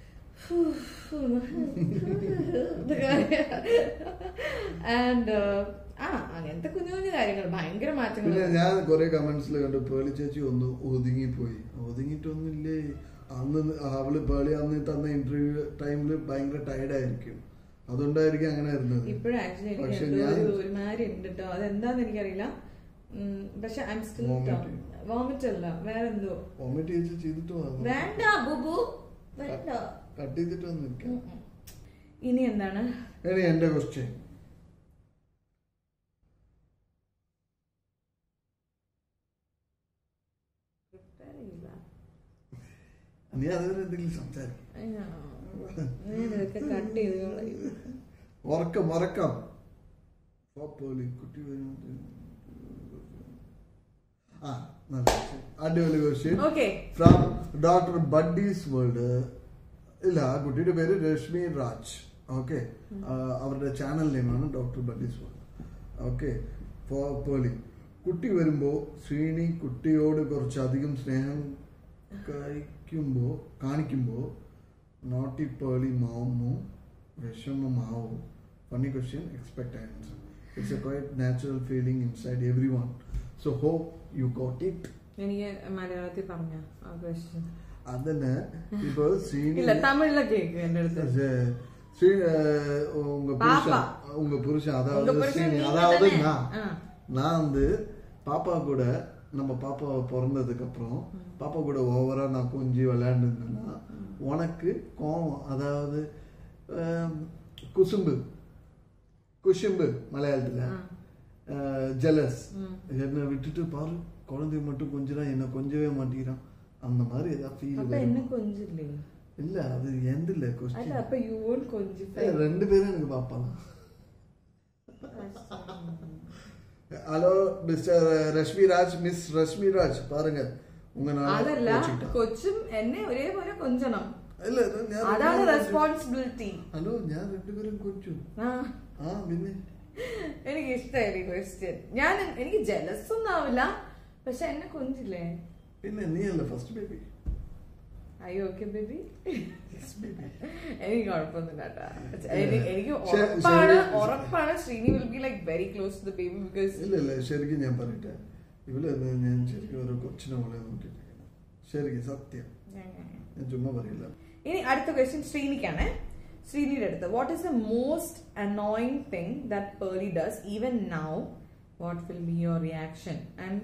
ആൻഡ് ആ അങ്ങനത്തെ കുഞ്ഞു കുഞ്ഞു കാര്യങ്ങൾ ഭയങ്കര മാറ്റങ്ങൾ പിന്നെ ഞാൻ കുറെ കമന്റ്സിൽ കണ്ടു പേളി ചേച്ചി ഒന്ന് ഒതുങ്ങിപ്പോയി ഒതുങ്ങിയിട്ടൊന്നുമില്ലേ അന്ന് അവള് പേളി അന്ന് തന്ന ഇന്റർവ്യൂ ടൈമിൽ ഭയങ്കര ടയർഡായിരിക്കും അതുകൊണ്ടായിരിക്കും അങ്ങനെ വരുന്നത് ഇപ്പോഴും ആക്ച്വലി എനിക്ക് പക്ഷെ എന്തോ ഞാൻ ഒരു ഒരുമാതിരി ഉണ്ട് കേട്ടോ അതെന്താന്ന് എനിക്കറിയില്ല ഉം, പക്ഷെ I'm still Vomiting. Vomit അല്ല വേറെന്തോ വോമിറ്റ് ചേച്ചി ചെയ്തിട്ട് വന്നു വേണ്ട ബുബു വേണ്ട കട്ട് ചെയ്തിട്ട് വന്നിരിക്കാം ഉം, ഉം. ഇനി എന്താണ് ഇനി എന്റെ ക്വസ്റ്റ്യൻ നീ അതുവരെ എന്തെങ്കിലും സംസാരിക്കും അയ്യോ, ഞാൻ ഇതൊക്കെ കട്ട് ചെയ്ത് കളയും ഉറക്കം ഉറക്കം പോപ്പോലി കുട്ടി വരുന്നത് ആ നല്ല question. അടിപൊളി question okay from doctor buddies world ഇല്ല ആ കുട്ടിയുടെ പേര് രശ്മി രാജ് ഓക്കെ അവരുടെ ചാനൽ നെയിമാണ് ഡോക്ടർ ബഡ്ഡീസ് വേൾഡ് ഓക്കെ പോലി കുട്ടി വരുമ്പോ ശ്രീനി കുട്ടിയോട് കുറച്ചധികം സ്നേഹം കഴിക്കുമ്പോ കാണിക്കുമ്പോ നോട്ടി പേളി മാവുമോ വിഷമമാവോ funny question expect answer it's a quite natural feeling inside everyone so hope you got it എനിക്ക് മലയാളത്തിൽ പറഞ്ഞ ആ ക്വസ്റ്റ്യൻ അതന്നെ இப்போ சீனி ഇല്ല തമിഴിലെ കേക്ക് എന്റെ അടുത്ത് சே- சீ- அஹ், உங்க புருஷன் பாப்பா. உங்க புருஷன் அதாவது உங்க புருஷன் சீனி நீங்க அதாவது தானே? நான் ஆ. நான் வந்து பாப்பா கூட நம்ம பாப்பா பிறந்ததுக்கு அப்புறம் பாப்பா கூட ஓவரா நான் கொஞ்சி விளையாண்டுருந்தேன்னா உனக்கு கோவம் அதாவது ஆம், குசும்பு குசும்பு மலையாளத்துல ஜெலஸ் என்னை விட்டுட்டு பாரு குழந்தைய மட்டும் கொஞ்சம் என்ன கொஞ்சவே மாட்டேங்கிறான் அந்த மாதிரி ஏதாவது അപ്പൊ ஃபீல் എന്നെ കൊഞ്ചില്ലേ இல்ல அது எந்த இல்ல അല്ല கொஸ்டின் അപ്പൊ യു വോണ്ട് കൊഞ്ചി ரெண்டு பேரும் எனக்கு பாப்பாங்க hello mister Reshmi Raj miss Reshmi Raj பாருங்க உங்க நாளை അതല്ല கோச்சிக்கிட்டா. കൊച്ചും എന്നെ ഒരേപോലെ കൊഞ്ചണം இல்ல இது ഞാൻ അതാണ് രണ്ടുപേരും കൊഞ്ചും. റെസ്പോൺസിബിലിറ്റി ഹലോ ഞാൻ രണ്ടുപേരും കൊച്ചു ആ ആ പിന്നെ എനിക്ക് ഇഷ്ടമായി ക്വസ്റ്റ്യൻ ഞാൻ എനിക്ക് ജലസ് ഒന്നും ആവില്ല പക്ഷെ എന്നെ കൊഞ്ചില്ലേ പിന്നെ നീ അല്ല ഫസ്റ്റ് ബേബി അയ്യോ ഓക്കെ ബേബി Yes, baby. എനിക്ക് കുഴപ്പമൊന്നുമില്ല കേട്ടാ എനി- എനിക്ക് ശരി, ഉറപ്പാണ് ശരി. ഉറപ്പാണ് Srini will be like very close to the baby because ഇല്ല ഇല്ല ശരിക്കും ഞാൻ പറയട്ടെ ഇവള് എന്ന് ഞാൻ ശരിക്കും ഒരു കൊച്ചിനെ പോലെ നോക്കിയിട്ടിരിക്കണം ശരിക്കും സത്യം ഞാൻ ചുമ്മാ പറയില്ല ഇനി അടുത്ത ക്വസ്റ്റ്യൻ ശ്രീനിക്കാണ് ശ്രീനിയുടെ അടുത്ത് what is the most annoying thing that Pearle does even now what will be your reaction and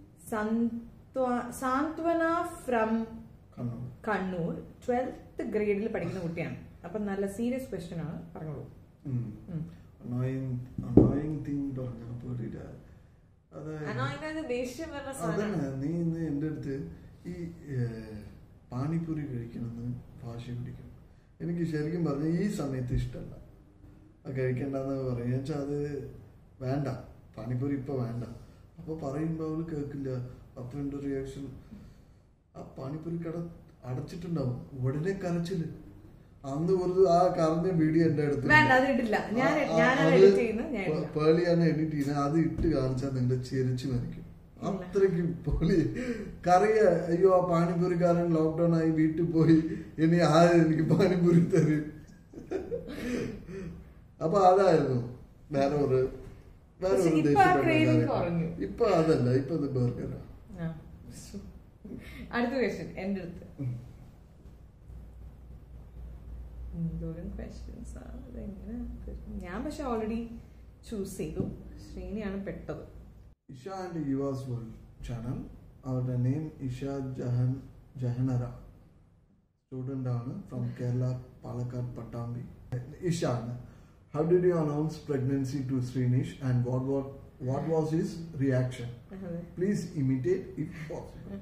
Santhwana from Kannur Kannur twelfth ഗ്രേഡിൽ പഠിക്കുന്ന കുട്ടിയാണ് അപ്പൊ നല്ല സീരിയസ് ക്വസ്റ്റ്യൻ ആണ് പറഞ്ഞോളൂ ഉം. അനോയിങ് അനോയിങ് തിങ് പറഞ്ഞ പേടിയില്ല അത് ദേഷ്യം വരുന്ന അതന്നെ നീ ഇന്ന് എൻ്റെ അടുത്ത് ഈ ഏഹ്, പാനിപ്പൂരി കഴിക്കണമെന്ന് വാശി പിടിക്കും എനിക്ക് ശരിക്കും പറഞ്ഞ ഈ സമയത്ത് ഇഷ്ടമല്ല അത് കഴിക്കണ്ടെന്ന് പറയും വെച്ചാൽ അത് വേണ്ട പാനിപ്പൂരി ഇപ്പൊ വേണ്ട അപ്പൊ പറയുമ്പോ അവള് കേൾക്കില്ല അപ്പൊ എന്റെ റിയാക്ഷൻ ആ പാനിപ്പൂരി കട അടച്ചിട്ടുണ്ടാവും ഉടനെ കരച്ചില് അന്ന് ഒരു ആ കറഞ്ഞ വീഡിയോ എന്റെ അടുത്ത് വേണ്ട, അത് ഇടില്ല. ഞാൻ- ഞാനാണ് edit ചെയ്യുന്നത്, ഞാൻ ഇടില്ല. പേളിയാണ് എഡിറ്റ് ചെയ്യുന്നത് അത് ഇട്ട് കാണിച്ചാൽ നിങ്ങളെ ചിരിച്ചു മരിക്കും അത്രയ്ക്കും പൊളി കറിയ അയ്യോ ആ പാനിപ്പൂരിക്കാരൻ ലോക്ക്ഡൌൺ ആയി വീട്ടിൽ പോയി ഇനി ആരും എനിക്ക് പാനിപ്പൂരി തരും അപ്പൊ അതായിരുന്നു വേറെ ഒരു വേറെ പക്ഷെ ഒരു ഇപ്പൊ ആ ദേഷ്യപ്പെട്ട craving കാര്യം. കുറഞ്ഞു. ഇപ്പൊ അതല്ല ഇപ്പൊ ഇത് ബർഗറാ ആ. അടുത്ത ക്വസ്റ്റ്യൻ എന്റെ അടുത്ത് എന്തോരം ക്വസ്റ്റ്യൻസ് ആണ് ഇതെങ്ങനെ ഞാൻ പക്ഷെ ഓൾറെഡി ചൂസ് ചെയ്തു ശ്രീനിയാണ് പെട്ടത് ഇഷ ആൻഡ് യുവാസ് വേൾഡ് ചാനൽ അവരുടെ നെയിം ഇഷ ജഹൻ ജഹനറ സ്റ്റുഡൻ്റ് ആണ് ഫ്രം കേരള പാലക്കാട് പട്ടാമ്പി ഇഷ ആണ് how did you announce pregnancy to Srinish and what what what was his reaction അതെ please imitate if possible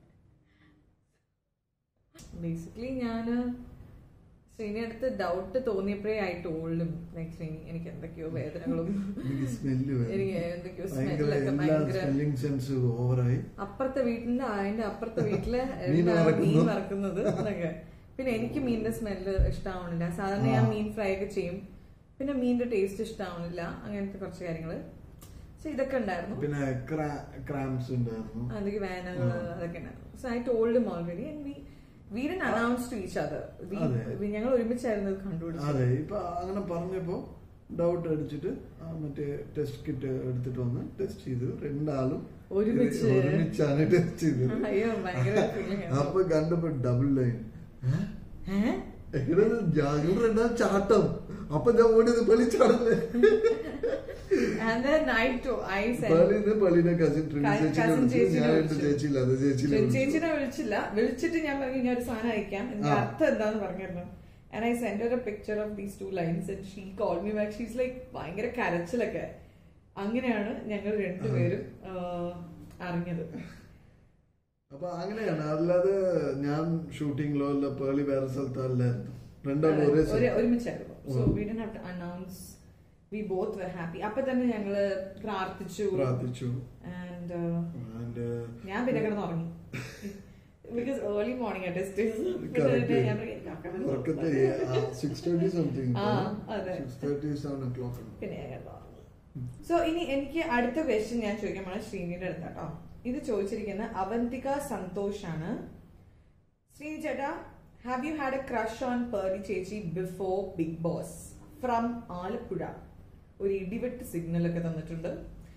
basically ഞാൻ ശ്രീനി അടുത്ത് ഡൗട്ട് തോന്നിയപ്പോഴേ ഐ ടോൾഡും ലൈക് ശ്രീനി എനിക്ക് എന്തൊക്കെയോ വേദനകളും എനിക്ക് സ്മെല്ല് എനിക്ക് എന്തൊക്കെയോ ഭയങ്കര സ്മെല്ലൊക്കെ എല്ലാ ഭയങ്കര സ്മെല്ലിംഗ് സെൻസ് ഓവറായി അപ്പുറത്തെ വീട്ടിലെ അതിന്റെ അപ്പുറത്തെ വീട്ടിലെ മീൻ എന്താ വറക്കുന്നു. മീൻ വറക്കുന്നത് എന്നൊക്കെ പിന്നെ എനിക്ക് മീനിന്റെ സ്മെല്ല് ഇഷ്ടാവണില്ല സാധാരണ ഞാൻ ആ. മീൻ ഫ്രൈ ഒക്കെ ചെയ്യും പിന്നെ മീനിന്റെ ടേസ്റ്റ് ഇഷ്ടാവണില്ല അങ്ങനത്തെ കുറച്ച് കാര്യങ്ങള് പക്ഷെ ഇതൊക്കെ ഉണ്ടായിരുന്നു പിന്നെ ക്രാംസ് ഉണ്ടായിരുന്നു അല്ലെങ്കിൽ വേനകൾ ആ. അതൊക്കെ ഉണ്ടായിരുന്നു so I told already and we we done announce to each other അതെ. ഞങ്ങൾ ഒരുമിച്ചായിരുന്നു ഇത് കണ്ടുപിടിച്ചത് അതെ ഇപ്പൊ അങ്ങനെ പറഞ്ഞപ്പോ ഡൗട്ട് അടിച്ചിട്ട് ആ മറ്റേ ടെസ്റ്റ് കിറ്റ് എടുത്തിട്ട് വന്ന് ടെസ്റ്റ് ചെയ്തു രണ്ടാളും ഒരുമിച്ച്. ഒരുമിച്ചാണ് ടെസ്റ്റ് ചെയ്തത് അയ്യോ ഭയങ്കര feeling ആയിരുന്നു. അപ്പൊ കണ്ടപ്പോ ഡബിൾ ലൈൻ ഏഹ് ഞങ്ങൾ രണ്ടാം ചാട്ടം അപ്പൊ ഞാൻ ഓടിയത് പളി ചാടല്ലേ And then I to- I said- പളിന്ന് പളിനെ കസിൻ Cousin ചേച്ചിനെ ചേച്ചിനെ ഞാൻ എന്റെ വിളിച്ചു. ചേച്ചിയില്ല അത് ചേച്ചിയിലെ വിളിച്ചു. ചേച്ചിനെ വിളിച്ചില്ല വിളിച്ചിട്ട് ഞാൻ പറഞ്ഞു ഞാൻ ഒരു സാധനം അയക്കാം ഇതിന്റെ ആ. അർത്ഥം എന്താന്ന് പറഞ്ഞിരുന്നു and I send a picture of these two lines and she call me back she's like ഭയങ്കര കരച്ചിലൊക്കെ അങ്ങനെയാണ് ഞങ്ങൾ രണ്ടുപേരും ആ, അറിഞ്ഞത് അപ്പൊ അങ്ങനെയാണ് അല്ലാതെ ഞാൻ ഷൂട്ടിങ്ങിലോ അല്ല പേളി വേറെ സ്ഥലത്തോ അല്ലായിരുന്നു രണ്ടാളും ഒരേ ഒരു- സ്ഥലത്ത്. ഒരുമിച്ചായിരുന്നു so um. We done have to announce we both were happy അപ്പൊ തന്നെ ഞങ്ങള് പ്രാർത്ഥിച്ചു പ്രാർത്ഥിച്ചു ആൻഡ് ആൻഡ് ഞാൻ പിന്നെ കിടന്ന് ഉറങ്ങി ബിക്കോസ് ഏർലി മോർണിംഗ് ടെസ്റ്റ് ഉറക്കത്തെ സിക്സ് തേർട്ടി സംതിങ് ആ, അതെ. Six thirty seven o'clock പിന്നെ ഞാൻ കിടന്ന് ഉറങ്ങി സോ ഇനി എനിക്ക് അടുത്ത ക്വസ്റ്റ്യൻ ഞാൻ ചോദിക്കാൻ പോണ ശ്രീനിയുടെ അടുത്ത് കേട്ടോ ഇത് ചോദിച്ചിരിക്കുന്ന അവന്തിക സന്തോഷ് ആണ് ശ്രീനി ചേട്ടാ have you had a crush on Pearle ചേച്ചി before big boss from Alappuzha ഒരു ഇടിവെട്ട് സിഗ്നൽ ഒക്കെ തന്നിട്ടുണ്ട്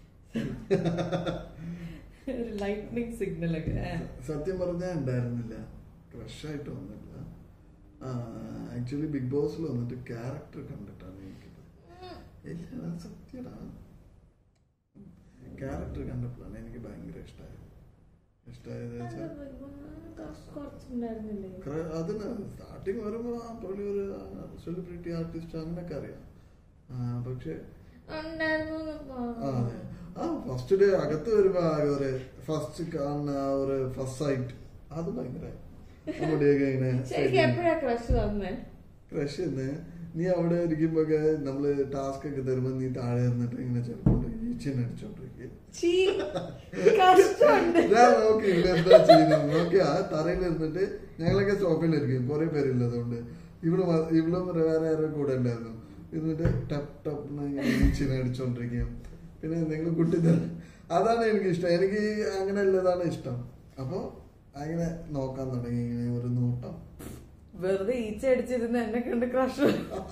ഒരു ലൈറ്റ്നിങ് സിഗ്നൽ ഒക്കെ ഏ. സത്യം പറഞ്ഞാൽ ഉണ്ടായിരുന്നില്ല ക്രഷ് ആയിട്ട് വന്നില്ല ആക്ച്വലി ബിഗ് ബോസിൽ വന്നിട്ട് ക്യാരക്ടർ കണ്ടിട്ടാണ് എനിക്കിത് ഇല്ല അത് സത്യടാ ക്യാരക്ടർ കണ്ടപ്പോഴാണ് എനിക്ക് ഭയങ്കര ഇഷ്ടമായത് ഇഷ്ടമായത് വെച്ചാൽ കുറച്ചുണ്ടായിരുന്നില്ലേ ക്ര- അതിന് സ്റ്റാർട്ടിങ് വരുമ്പോൾ ആ പുള്ളി ഒരു സെലിബ്രിറ്റി ആർട്ടിസ്റ്റ് അങ്ങനെയൊക്കെ അറിയാം ആ, പക്ഷെ ഉണ്ടായിരുന്നു ആ അതെ ആ ഫസ്റ്റ് ഡേ അകത്ത് വരുമ്പോ ആ ഒരു ഫസ്റ്റ് കാണുന്ന ആ ഒരു ഫസ്റ്റ് സൈറ്റ് അത് ഭയങ്കര മുടിയൊക്കെ ഇങ്ങനെ ശരിക്കും എപ്പോഴാ ക്രഷ് തന്നെ ക്രഷ് നീ അവിടെ ഇരിക്കുമ്പോ നമ്മള് ടാസ്ക് ഒക്കെ തരുമ്പോ നീ താഴെ ഇരുന്നിട്ട് ഇങ്ങനെ ചെറുപ്പം ഈച്ചിനെ അടിച്ചോണ്ടിരിക്കും ചീ കഷ്ടമുണ്ട് ഞാൻ നോക്കിയില്ല എന്താ ചെയ്യുന്നത് നോക്കി ആ തറയിൽ ഇരുന്നിട്ട് ഞങ്ങളൊക്കെ സോഫയിലിരിക്കും കുറെ പേരില്ല അതുകൊണ്ട് ഇവിടെ ഇവളും വേറെ ആരോ കൂടെ ഉണ്ടായിരുന്നു എന്നിട്ട് ടപ്പ് ടപ്പ് ഈച്ചിനെ അടിച്ചോണ്ടിരിക്കും പിന്നെ എന്തെങ്കിലും കുട്ടി തന്നെ അതാണ് എനിക്ക് ഇഷ്ടം എനിക്ക് അങ്ങനെ ഉള്ളതാണ് ഇഷ്ടം അപ്പൊ അങ്ങനെ നോക്കാൻ തുടങ്ങി ഇങ്ങനെ ഒരു നോട്ടം വെറുതെ ഈച്ച അടിച്ചിരുന്ന് എന്നെ കണ്ട് ക്രഷ്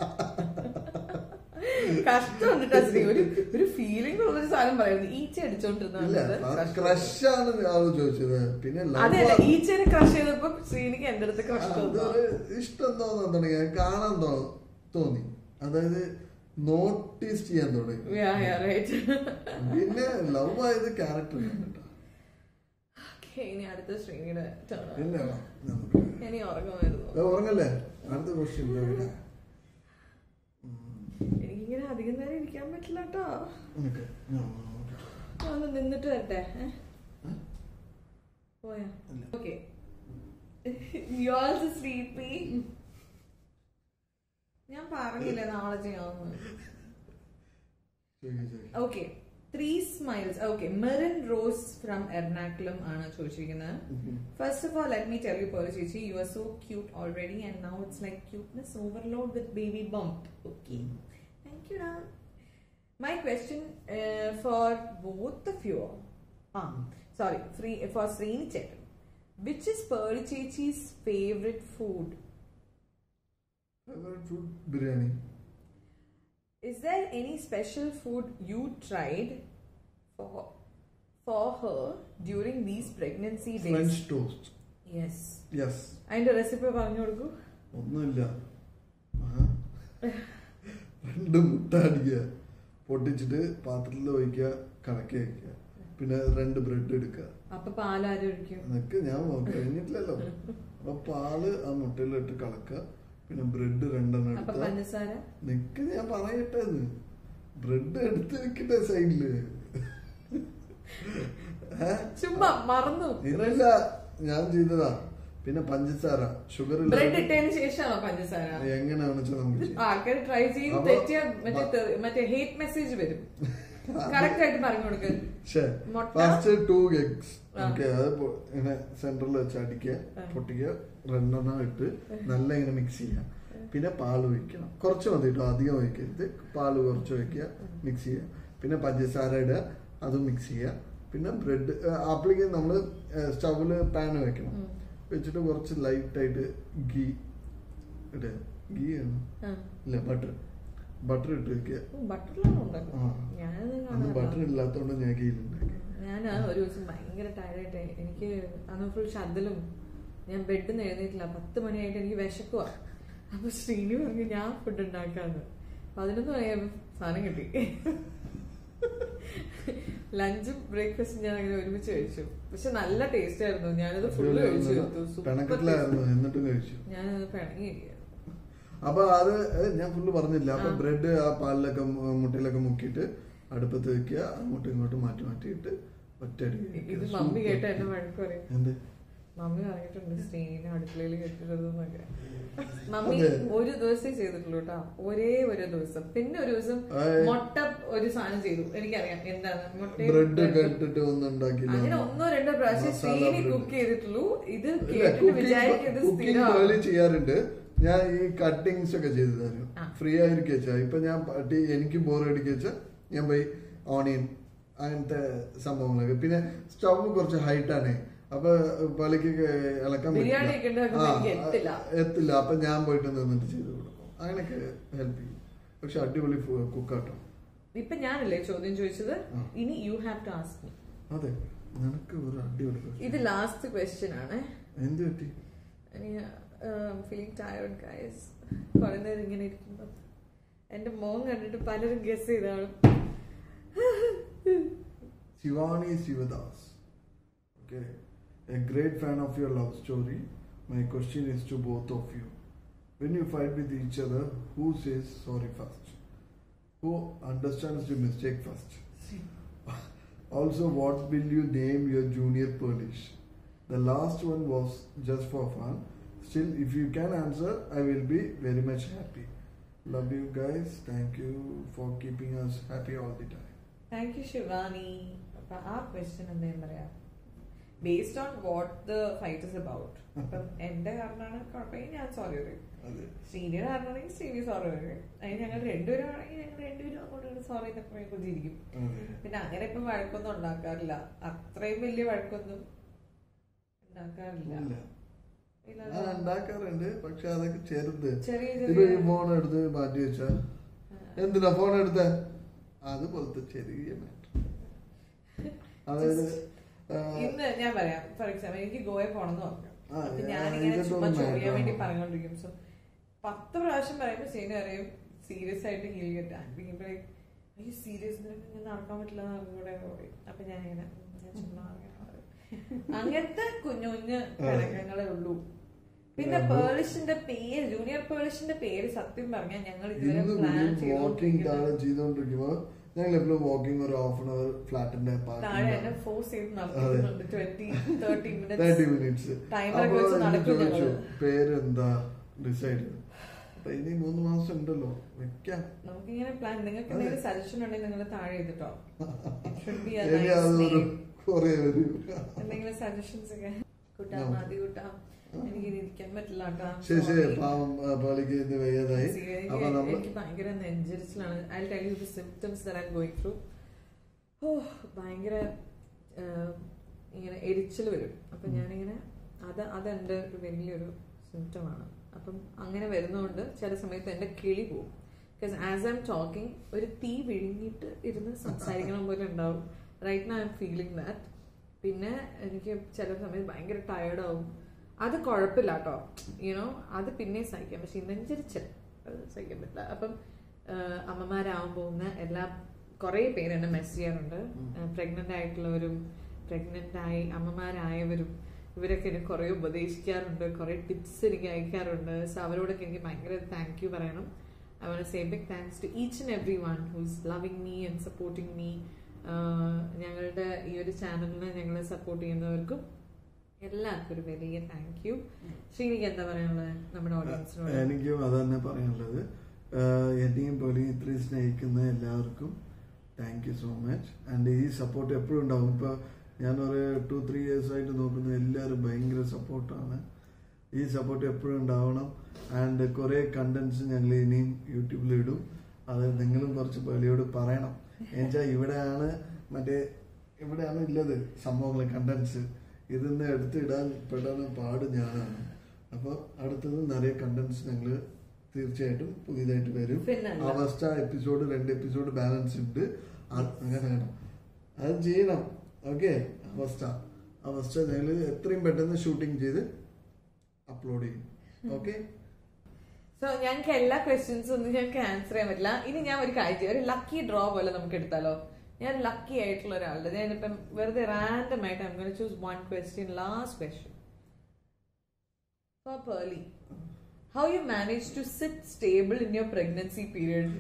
കഷ്ടമുണ്ട് ടെസ്റ്റി ഒരു ഒരു ഫീലിംഗ് ഉള്ളൊരു സാധനം പറയുന്നത് ഈച്ച ഇല്ല അടിച്ചോണ്ടിരുന്നത് ക്രഷ് ആണ് ആള് ചോദിച്ചത് പിന്നെ love അതെയല്ല ആ- ഈച്ചനെ ക്രഷ് ചെയ്തപ്പോ ശ്രീനിക്ക് എന്റെ അടുത്ത് ക്രഷ് അത് ഒരു ഇഷ്ടം തോന്നാൻ തുടങ്ങി കാണാൻ തോ- തോന്നി അതായത് നോട്ടീസ് ചെയ്യാൻ തുടങ്ങി പിന്നെ ലവ് ആയത് ക്യാരക്ടർ ഇനി അടുത്ത ശ്രീനിയുടെ turn ആണ്. ഇല്ല നമുക്ക് ഇനി ഉറങ്ങുമായിരുന്നു ഏ, ഉറങ്ങല്ലേ അടുത്ത ക്വസ്റ്റ്യൻ എനിക്കിങ്ങനെ അധികം നേരം ഇരിക്കാൻ പറ്റില്ല കേട്ടോ നിനക്ക് ഞാൻ ഒന്ന് നിന്നിട്ട് വരട്ടെ ഏ? പോയാ ഇല്ല. ഓക്കെ യു ആൾസോ സ്ലീപ്പി ഞാൻ പറഞ്ഞില്ലേ നാളെ ചെയ്യാമെന്ന് ചോദിക്ക്, ചോദിക്ക്. Okay three smiles okay Merin Rose from Ernakulam ആണ് ചോദിച്ചിരിക്കുന്നത് um. First of all let me tell you Pearle ചേച്ചി you are so cute already and now it's like cuteness overload with baby bump okay thank you my question for both of you ah sorry free for Srini ചേട്ടൻ which is Pearle ചേച്ചീസ് favourite food Favorite food? Biryani Is there any special food you tried for for her during these pregnancy days? French toast Yes. Yes അതിന്റെ recipe പറഞ്ഞു കൊടുക്കൂ ഒന്നുമില്ല ആ. രണ്ട് മുട്ട അടിക്കുക പൊട്ടിച്ചിട്ട് പാത്രത്തിൽ ഒഴിക്കുക കണക്കി വയ്ക്കുക പിന്നെ രണ്ട് ബ്രെഡ് എടുക്കുക അപ്പൊ പാലാരും ഒഴിക്കും എന്നൊക്കെ ഞാൻ കഴിഞ്ഞിട്ടില്ലല്ലോ അപ്പൊ പാല് ആ മുട്ടയിലിട്ട് കളക്കുക പിന്നെ ബ്രെഡ് രണ്ടെണ്ണം അപ്പൊ എടുക്കുക പഞ്ചസാര നിക്ക് ഞാൻ പറയട്ടെ ബ്രെഡ് എടുത്ത് വെക്കട്ടെ സൈഡില് ഏ? ചുമ്മാ മറന്നു ഇല്ല ഞാൻ ചെയ്തതാ പിന്നെ പഞ്ചസാര ഷുഗർ ബ്രെഡ് ഇട്ടതിന് ശേഷമാണോ പഞ്ചസാര എങ്ങനെയാണെന്ന് വെച്ചാൽ നമുക്ക് ചെയ്യാം. ആൾക്കാർ ട്രൈ ചെയ്ത് അപ്പൊ- തെറ്റിയ മറ്റേ തെ- മറ്റേ ഹേറ്റ് മെസ്സേജ് വരും കറക്റ്റ് ആയിട്ട് പറഞ്ഞു കൊടുക്ക് ശേ മുട്ട? ഫസ്റ്റ് ടു എഗ്സ് ആ. ഓക്കെ അത് പൊ- ഇങ്ങനെ സെന്ററിൽ വെച്ച് അടിക്കുക ആ. പൊട്ടിക്കുക രണ്ടെണ്ണം ഇട്ട് നല്ല ഇങ്ങനെ മിക്സ് ചെയ്യുക പിന്നെ പാല് ഒഴിക്കണം കുറച്ച് മതി കേട്ടോ അധികം ഒഴിക്കരുത് പാല് കുറച്ച് ഒഴിക്കുക മിക്സ് ചെയ്യുക പിന്നെ പഞ്ചസാര ഇടുക അതും മിക്സ് ചെയ്യുക പിന്നെ ബ്രെഡ് അപ്പോഴേക്ക് നമ്മൾ സ്റ്റൗവിൽ പാൻ വെക്കണം ഉം. വെച്ചിട്ട് കുറച്ച് ലൈറ്റ് ആയിട്ട് ഗീ ഇടുക ഗീ ആണ് ആ. ഇല്ല ബട്ടർ ബട്ടർ ഇട്ട് വെക്കുക ഓ, ബട്ടറിലാണോ ഉണ്ടാക്കുന്നത് ആ. ഞാനത് അന്ന് ബട്ടർ കാണാറില്ല ഇല്ലാത്തതുകൊണ്ട് ഞാൻ ഗീലുണ്ടാക്കി ഞാൻ ഒരു ദിവസം ഭയങ്കര ടയർഡായിട്ട് എനിക്ക് അന്ന് ഫുൾ ശതലും ഞാൻ ബെഡിൽ നിന്ന് എഴുന്നേറ്റില്ല പത്ത് മണിയായിട്ട് എനിക്ക് വിശക്കുക അപ്പൊ ശ്രീനി പറഞ്ഞു ഞാൻ ഫുഡ് ഉണ്ടാക്കാന്ന് പതിനൊന്ന് മണിയായപ്പോ സാധനം കിട്ടി ലഞ്ചും ബ്രേക്ക്ഫാസ്റ്റും ഞാൻ അങ്ങനെ ഒരുമിച്ച് കഴിച്ചു പക്ഷെ നല്ല ടേസ്റ്റ് ആയിരുന്നു ഞാനത് ഫുള്ള് കഴിച്ചു തീർത്തു. Super പിണക്കത്തിലായിരുന്നു taste. എന്നിട്ടും കഴിച്ചു ഞാനത് പിണങ്ങിയിരിക്കുക അപ്പൊ അത് ഏ, ഞാൻ ഫുള്ള് പറഞ്ഞില്ല അപ്പൊ ആ. ബ്രെഡ് ആ പാലിലൊക്കെ മു- മുട്ടയിലൊക്കെ മുക്കിയിട്ട് അടുപ്പത്ത് വെക്കുക അങ്ങോട്ടും ഇങ്ങോട്ടും മാറ്റി മാറ്റിയിട്ട് ഒറ്റയടി ഇത് മമ്മി കേട്ട എന്നെ വഴക്ക് പറയും എന്ത് മമ്മി പറഞ്ഞിട്ടുണ്ട് ശ്രീനെ അടുക്കളയിൽ കെട്ടിട്ടതെന്നൊക്കെ മമ്മി അതെ. ഒരു ദിവസമേ ചെയ്തിട്ടുള്ളൂ കേട്ടോ ഒരേ ഒരു ദിവസം പിന്നെ ഒരു ദിവസം ആയ്. മുട്ട ഒരു സാധനം ചെയ്തു എനിക്കറിയാം എന്താണ് മുട്ട ബ്രെഡ് ഒക്കെ ഇട്ടിട്ട് ഒന്നും ഉണ്ടാക്കില്ല അങ്ങനെ ഒന്നോ രണ്ടോ പ്രാവശ്യം മസാല ശ്രീനി bread. കുക്ക് ചെയ്തിട്ടുള്ളൂ ഇത് കേട്ടിട്ട് വിചാരിക്കുന്നത് കുക്കിംഗ് സ്ഥിരമാണ് ചെയ്യാറുണ്ട് ഞാൻ ഈ കട്ടിങ്സ് ഒക്കെ ചെയ്തു തരും ആ. ഫ്രീ ആയിരിക്കും വെച്ചാൽ ഇപ്പൊ ഞാൻ പട്ടി എനിക്ക് ബോർ അടിക്കുക വെച്ചാൽ ഞാൻ പോയി ഓണിയൻ അങ്ങനത്തെ സംഭവങ്ങളൊക്കെ പിന്നെ സ്റ്റവ് കുറച്ച് ഹൈറ്റ് ആണ് അപ്പൊ പള്ളിക്ക് ഇളക്കാൻ ബിരിയാണി പറ്റില്ല. ഒക്കെ ഉണ്ടാക്കുമ്പോ ആ, എനിക്ക് എത്തില്ല. എത്തില്ല അപ്പൊ ഞാൻ പോയിട്ട് നിന്നിട്ട് ചെയ്ത് കൊടുക്കും അങ്ങനെയൊക്കെ ഹെൽപ്പ് ചെയ്യും പക്ഷെ അടിപൊളി കുക്കാട്ടോ ഇപ്പൊ ഞാനല്ലേ ചോദ്യം ചോദിച്ചത് ആ. ഇനി you have to ask me അതെ നിനക്ക് ഒരു അടിപൊളി question. ഇത് ലാസ്റ്റ് ക്വസ്റ്റ്യൻ ആണ് എന്ത് പറ്റി ഫീലിംഗ് ടയർഡ് ഗൈസ് കുറെ നേരം ഇങ്ങനെ ഇരിക്കുമ്പോ എന്റെ മോൻ കണ്ടിട്ട് പലരും ഗസ് ചെയ്താണ് Shivani Sivadas. Okay. A great fan of your love story. My question is to both of you. When you fight with each other, who says sorry first? Who understands the mistake first? also, what will you name your junior Polish? The last one was just for fun. Still, if you can answer, I will be very much happy. Love you guys. Thank you for keeping us happy all the time. Thank you Shivani അപ്പൊ ആ question എന്തായാലും പറയാ based on what the fight is about അപ്പം എന്റെ കാരണമാണ് കുഴപ്പമെങ്കിൽ ഞാൻ sorry പറയും അതെ. ശ്രീനിയുടെ കാരണമാണെങ്കിൽ ശ്രീനി സോറി പറയും അതിന് ഞങ്ങൾ രണ്ടുപേരും ആണെങ്കിൽ ഞങ്ങൾ രണ്ടുപേരും അങ്ങോട്ട് സോറി എന്നൊക്കെ പറയും കുറിച്ചിരിക്കും അതെ. പിന്നെ അങ്ങനെ ഇപ്പം വഴക്കൊന്നും ഉണ്ടാക്കാറില്ല അത്രയും വലിയ വഴക്കൊന്നും ഉണ്ടാക്കാറില്ല ഇല്ല ഇല്ല, ഞാൻ ഉണ്ടാക്കാറുണ്ട് പക്ഷെ അതൊക്കെ ചെറുത് ചെറിയ ഇപ്പൊ ചെറിയ ഈ ഫോൺ എടുത്ത് മാറ്റി വെച്ചാ എന്തിനാ ഫോൺ എടുത്ത അതുപോലത്തെ ചെറിയ മാറ്റർ അതായത് ആ, ഇന്ന് ഞാൻ പറയാം ഫോർ എക്സാമ്പിൾ എനിക്ക് ഗോവ പോണെന്ന് പറഞ്ഞു ആ, അപ്പൊ ഞാൻ ഞാനിങ്ങനെ ഇതൊന്നും ചുമ്മാ ചൊറിയാൻ matter വേണ്ടി ആണോ? പറഞ്ഞോണ്ടിരിക്കും സോ പത്ത് പ്രാവശ്യം പറയുമ്പോ ശരി അറിയും സീരിയസ് ആയിട്ട് ഹീൽ അയ്യോ സീരിയസ് ഞാൻ നടക്കാൻ പറ്റില്ല എന്ന് കൂടെ പറയും അപ്പൊ ഞാൻ ഇങ്ങനെ ഉം, ഞാൻ ചുമ്മാ അങ്ങനെ പറയും. അങ്ങനത്തെ കുഞ്ഞു കുഞ്ഞു പിണക്കങ്ങളെ ഉള്ളൂ പിന്നെ പേളിഷിന്റെ പേര് ജൂനിയർ പേളിഷിന്റെ പേര് സത്യം പറഞ്ഞാൽ ഞങ്ങൾ ഇതുവരെ ഇന്ന് പ്ലാൻ വാക്കിംഗ് താഴെ ചെയ്തോണ്ടിരിക്കുന്നത് ചെയ്തോണ്ടിരിക്കുമ്പോ ഞങ്ങൾ എപ്പോഴും വാക്കിംഗ് ഒരു ഹാഫ് ആൻ അവർ ഫ്ലാറ്റിന്റെ താഴെ എന്നെ ഫോഴ്സ് ചെയ്ത് നടത്തുന്നുണ്ട് twenty thirty thirty minutes minutes Timer ഒക്കെ വെച്ച് നടക്കും ചോദിച്ചു ഞങ്ങള്. പേരെന്താ ഡിസൈഡ് അപ്പൊ ഇനി മൂന്ന് മാസം ഉണ്ടല്ലോ വെക്കാം നമുക്കിങ്ങനെ പ്ലാൻ നിങ്ങൾക്ക് എന്തെങ്കിലും സജഷൻ ഉണ്ടെങ്കിൽ നിങ്ങൾ താഴെ ചെയ്തിട്ടോ ഷുഡ് ബി ഇനി അതൊരു കുറെ വരും എന്തെങ്കിലും സജഷൻസ് ഒക്കെ കൂട്ടാ നമുക്ക്. മതി കൂട്ടാ എനിക്ക് ഇനി ഇരിക്കാൻ പറ്റില്ല കേട്ടോ ശരി ശരി പാവം ആ, പാളിക്ക് ഇത് വയ്യാതായി അപ്പൊ നമ്മൾ എനിക്ക് ഭയങ്കര നെഞ്ചരിച്ചിലാണ് I tell you the symptoms that I going through oh ഭയങ്കര ആഹ്, ഇങ്ങനെ എരിച്ചിൽ വരും അപ്പൊ ഞാനിങ്ങനെ അത് അതെന്റെ ഒരു വലിയൊരു സിംറ്റമാണ് അപ്പം അങ്ങനെ വരുന്നതുകൊണ്ട് ചില സമയത്ത് എന്റെ കിളി പോകും because as I'm talking ഒരു തീ വിഴുങ്ങിയിട്ട് ഇരുന്ന് സംസാരിക്കണം പോലെ ഉണ്ടാവും right no I M feeling that പിന്നെ എനിക്ക് ചില സമയത്ത് ഭയങ്കര ടയർഡാവും അത് കുഴപ്പമില്ല കേട്ടോ യുനോ അത് പിന്നെ സഹിക്കാം പക്ഷെ നെഞ്ചരിച്ചൽ അത് സഹിക്കാൻ പറ്റില്ല അപ്പം ആഹ് അമ്മമാരാവാൻ പോകുന്ന എല്ലാ കുറേ പേര് എന്നെ മെസ്സ് ചെയ്യാറുണ്ട് പ്രഗ്നന്റ് ആയിട്ടുള്ളവരും പ്രഗ്നന്റ് ആയി അമ്മമാരായവരും ഇവരൊക്കെ എന്നെ കുറേ ഉപദേശിക്കാറുണ്ട് കുറേ ടിപ്സ് എനിക്ക് അയക്കാറുണ്ട് സോ അവരോടൊക്കെ എനിക്ക് ഭയങ്കര താങ്ക് യു പറയണം I want say big thanks to each and every one who's loving me and supporting me ഞങ്ങളുടെ ഈ ഒരു ചാനലിനെ ഞങ്ങളെ സപ്പോർട്ട് ചെയ്യുന്നവർക്കും എല്ലാവർക്കും ഒരു വലിയ താങ്ക് യു ശ്രീനിക്ക് എന്താ പറയാനുള്ളത് നമ്മുടെ ഓഡിയൻസിനോട് എനിക്കും അത് തന്നെ പറയാനുള്ളത് ആഹ് എന്നെയും പോലെ ഇത്രയും സ്നേഹിക്കുന്ന എല്ലാവർക്കും thank you so much and ഈ സപ്പോർട്ട് എപ്പോഴും ഉണ്ടാവും ഇപ്പൊ ഞാനൊരു ടു ത്രീ ഇയേഴ്സ് ആയിട്ട് നോക്കുന്ന എല്ലാവരും ഭയങ്കര സപ്പോർട്ടാണ് ഈ സപ്പോർട്ട് എപ്പോഴും ഉണ്ടാവണം ആൻഡ് കുറെ കണ്ടന്റ്സ് ഞങ്ങൾ ഇനിയും യൂട്യൂബിൽ ഇടും അത് നിങ്ങളും കുറച്ച് പേളിയോട് പറയണം എന്നുവെച്ചാൽ ഇവിടെയാണ് മറ്റേ ഇവിടെയാണ് ഉള്ളത് സംഭവങ്ങൾ കണ്ടന്റ്സ് ഇതിന്ന് എടുത്തിടാൻ പെടാൻ പാട് ഞാനാണ് അപ്പോൾ അടുത്തത് നിറയെ കണ്ടന്റ്സ് ഞങ്ങൾ തീർച്ചയായിട്ടും പുതിയതായിട്ട് വരും പിന്നല്ല. അവസ്ഥ എപ്പിസോഡ് രണ്ട് എപ്പിസോഡ് ബാലൻസ് ഉണ്ട് അത് അങ്ങനെ വേണം അത് ചെയ്യണം ഓക്കെ അവസ്ഥ അവസ്ഥ ഞങ്ങൾ എത്രയും പെട്ടെന്ന് ഷൂട്ടിംഗ് ചെയ്ത് അപ്ലോഡ് ചെയ്യും ഓക്കെ സോ ഞങ്ങൾക്ക് എല്ലാ ക്വസ്റ്റ്യൻസും ഒന്നും ഞങ്ങൾക്ക് ആൻസർ ചെയ്യാൻ പറ്റില്ല ഇനി ഞാൻ ഒരു കാര്യം ചെയ്യാം. ഒരു ലക്കി ഡ്രോ പോലെ നമുക്ക് എടുത്താലോ ഞാൻ ലക്കി ആയിട്ടുള്ള ഒരാളുടെ ഞാനിപ്പം വെറുതെ റാൻഡം ആയിട്ട് I'm choose one question last question For Pearly, how you managed to sit stable in your pregnancy period?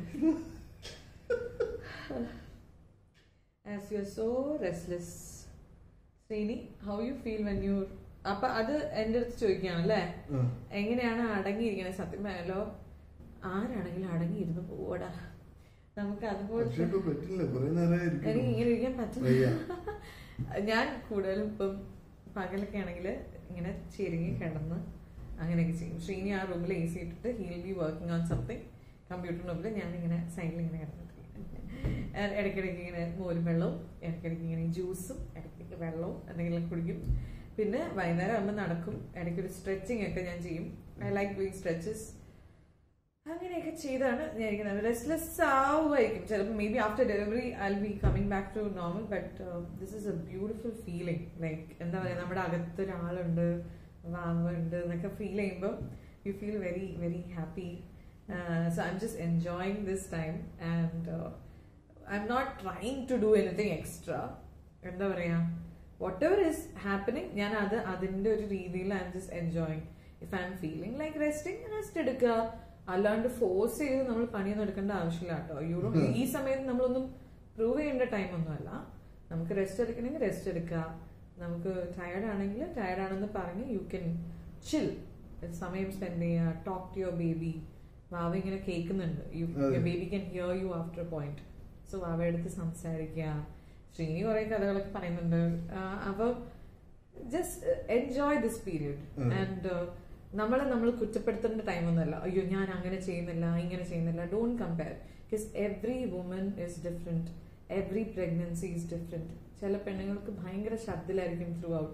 As you're so restless. Srini, how you feel when you അപ്പൊ അത് എന്റെ അടുത്ത് ചോദിക്കുകയാണല്ലേ എങ്ങനെയാണ് അടങ്ങിയിരിക്കുന്നത് സത്യം പറയാലോ ആരാണെങ്കിലും അടങ്ങിയിരുന്ന് പോവടാ നമുക്ക് പക്ഷെ അതുപോലെ ഇപ്പൊ പറ്റില്ല കുറെ നേരം എനിക്ക് ഇരിക്കുന്നു. ഇങ്ങനെ ഇരിക്കാൻ പറ്റില്ല വയ്യ. ഞാൻ കൂടുതലും ഇപ്പം പകലൊക്കെ ആണെങ്കിൽ ഇങ്ങനെ ചെരുങ്ങി കിടന്ന് അങ്ങനെയൊക്കെ ചെയ്യും ശ്രീനി ആ റൂമിൽ എ സി ഇട്ടിട്ട് he'll be working on something കമ്പ്യൂട്ടറിന് മുമ്പിൽ ഞാനിങ്ങനെ സൈഡിൽ ഇങ്ങനെ കിടന്നിട്ട് ഇടയ്ക്കിടയ്ക്ക് ഇങ്ങനെ മോരും വെള്ളവും ഇടയ്ക്കിടയ്ക്ക് ഇങ്ങനെ ജ്യൂസും ഇടയ്ക്കിടയ്ക്ക് വെള്ളവും എന്തെങ്കിലും കുടിക്കും പിന്നെ വൈകുന്നേരം ആകുമ്പോൾ നടക്കും ഇടയ്ക്കൊരു സ്ട്രെച്ചിങ് ഒക്കെ ഞാൻ ചെയ്യും ഐ ലൈക്ക് ഡൂയിങ് സ്ട്രെച്ചസ് അങ്ങനെയൊക്കെ ചെയ്താണ് ഞാൻ ഇരിക്കുന്നത് റെസ്റ്റ്ലെസ് ആവുമായിരിക്കും ചിലപ്പോൾ maybe after delivery I be coming back to normal but this is a beautiful feeling like എന്താ പറയുക നമ്മുടെ അകത്ത് ഒരാളുണ്ട് വാവുണ്ട് എന്നൊക്കെ ഫീൽ ചെയ്യുമ്പോൾ you feel very very happy so I M just enjoying this time and I am not trying to do anything extra എന്താ പറയാ വാട്ട് എവർ ഇസ് ഹാപ്പനിങ് ഞാൻ അത് അതിന്റെ ഒരു രീതിയിൽ I M just enjoying if I M feeling like resting rest എടുക്കുക അല്ലാണ്ട് force ചെയ്ത് നമ്മൾ പണിയൊന്നും എടുക്കേണ്ട ആവശ്യമില്ല കേട്ടോ യൂറോ ഈ സമയത്ത് നമ്മളൊന്നും പ്രൂവ് ചെയ്യേണ്ട ടൈം ഒന്നുമല്ല നമുക്ക് റെസ്റ്റ് എടുക്കണമെങ്കിൽ റെസ്റ്റ് എടുക്കുക നമുക്ക് ടയർഡ് ആണെങ്കിൽ ടയർഡ് ആണെന്ന് പറഞ്ഞ് യു ക്യാൻ ചിൽ സമയം സ്പെൻഡ് ചെയ്യുക ടോക്ക് ടു യുവർ ബേബി വാവ ഇങ്ങനെ കേൾക്കുന്നുണ്ട് യു അതെ. Baby can hear you after point so വാവ എടുത്ത് സംസാരിക്കുക ശ്രീനി കുറെ കഥകളൊക്കെ പറയുന്നുണ്ട് അപ്പോൾ ജസ്റ്റ് എൻജോയ് ദിസ് പീരിയഡ് അതെ. ആൻഡ് നമ്മളെ നമ്മൾ കുറ്റപ്പെടുത്തേണ്ട ടൈം ഒന്നുമല്ല അയ്യോ ഞാൻ അങ്ങനെ ചെയ്യുന്നില്ല ഇങ്ങനെ ചെയ്യുന്നില്ല don't compare because every woman is different every pregnancy is different ചില പെണ്ണുങ്ങൾക്ക് ഭയങ്കര ശബ്ദത്തിലായിരിക്കും ത്രൂ ഔട്ട്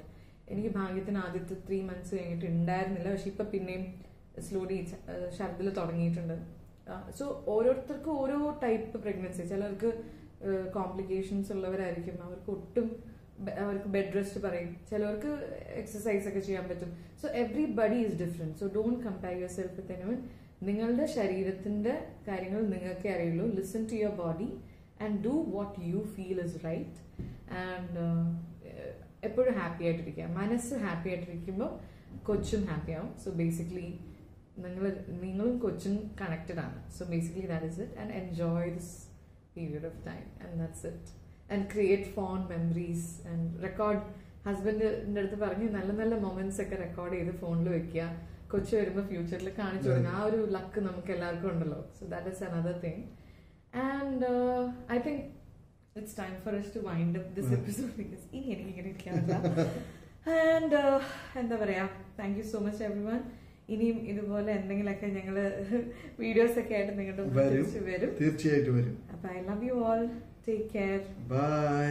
എനിക്ക് ഭാഗ്യത്തിന് ആദ്യത്തെ ത്രീ മന്ത്സ് കഴിഞ്ഞിട്ട് ഉണ്ടായിരുന്നില്ല പക്ഷെ ഇപ്പൊ പിന്നെയും സ്ലോലി ഛർദിൽ തുടങ്ങിയിട്ടുണ്ട് സോ ഓരോരുത്തർക്കും ഓരോ ടൈപ്പ് പ്രഗ്നൻസി ചിലർക്ക് കോംപ്ലിക്കേഷൻസ് ഉള്ളവരായിരിക്കും അവർക്ക് ഒട്ടും ബെ- അവർക്ക് ബെഡ് റെസ്റ്റ് പറയും ചിലവർക്ക് എക്സസൈസ് ഒക്കെ ചെയ്യാൻ പറ്റും so everybody is different so don't compare yourself with anyone നിങ്ങളുടെ ശരീരത്തിന്റെ കാര്യങ്ങൾ നിങ്ങൾക്കേ അറിയുള്ളൂ listen to your body and do what you feel is right and എപ്പോഴും ഹാപ്പി ആയിട്ടിരിക്കുക മനസ്സ് ഹാപ്പി ആയിട്ടിരിക്കുമ്പോൾ കൊച്ചും ഹാപ്പി ആവും സോ ബേസിക്കലി നിങ്ങൾ നിങ്ങളും കൊച്ചും കണക്റ്റഡ് ആണ് so basically that is it and enjoy this period of time and that's it and create fond memories and record ഹസ്ബൻഡിന്റെ അടുത്ത് പറഞ്ഞു നല്ല നല്ല മൊമെന്റ്സ് ഒക്കെ റെക്കോർഡ് ചെയ്ത് ഫോണിൽ വെക്കുക കൊച്ചു വരുമ്പോൾ ഫ്യൂച്ചറിൽ കാണിച്ചു കൊടുക്കുക ആ ഒരു ലക്ക് നമുക്ക് എല്ലാവർക്കും ഉണ്ടല്ലോ so that is another thing and I think it's time for us to wind up this episode because ഇനി എനിക്ക് ഇങ്ങനെ ഇരിക്കാനില്ല ആൻഡ് എന്താ പറയാ thank you so much everyone ഇനിയും ഇതുപോലെ എന്തെങ്കിലുമൊക്കെ ഞങ്ങൾ വീഡിയോസ് ഒക്കെ ആയിട്ട് നിങ്ങളുടെ മുന്നിൽ വരും തിരിച്ച് വരും തീർച്ചയായിട്ടും വരും അപ്പൊ I love you all take care bye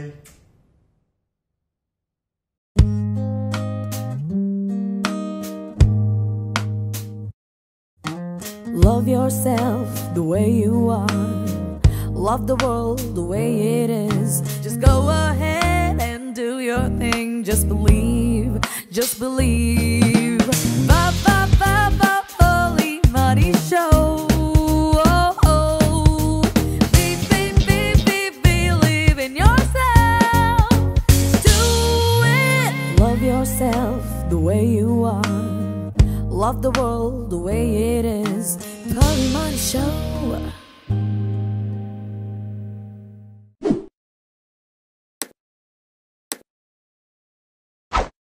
Love yourself the way you are. Love the world the way it is. Just go ahead and do your thing. Just believe, just believe. Ba ba ba ba holy money show. Oh, oh. Be, be, be, be, believe in yourself. Do it. Love yourself the way you are. Love the world the way it is. Polly Money Show.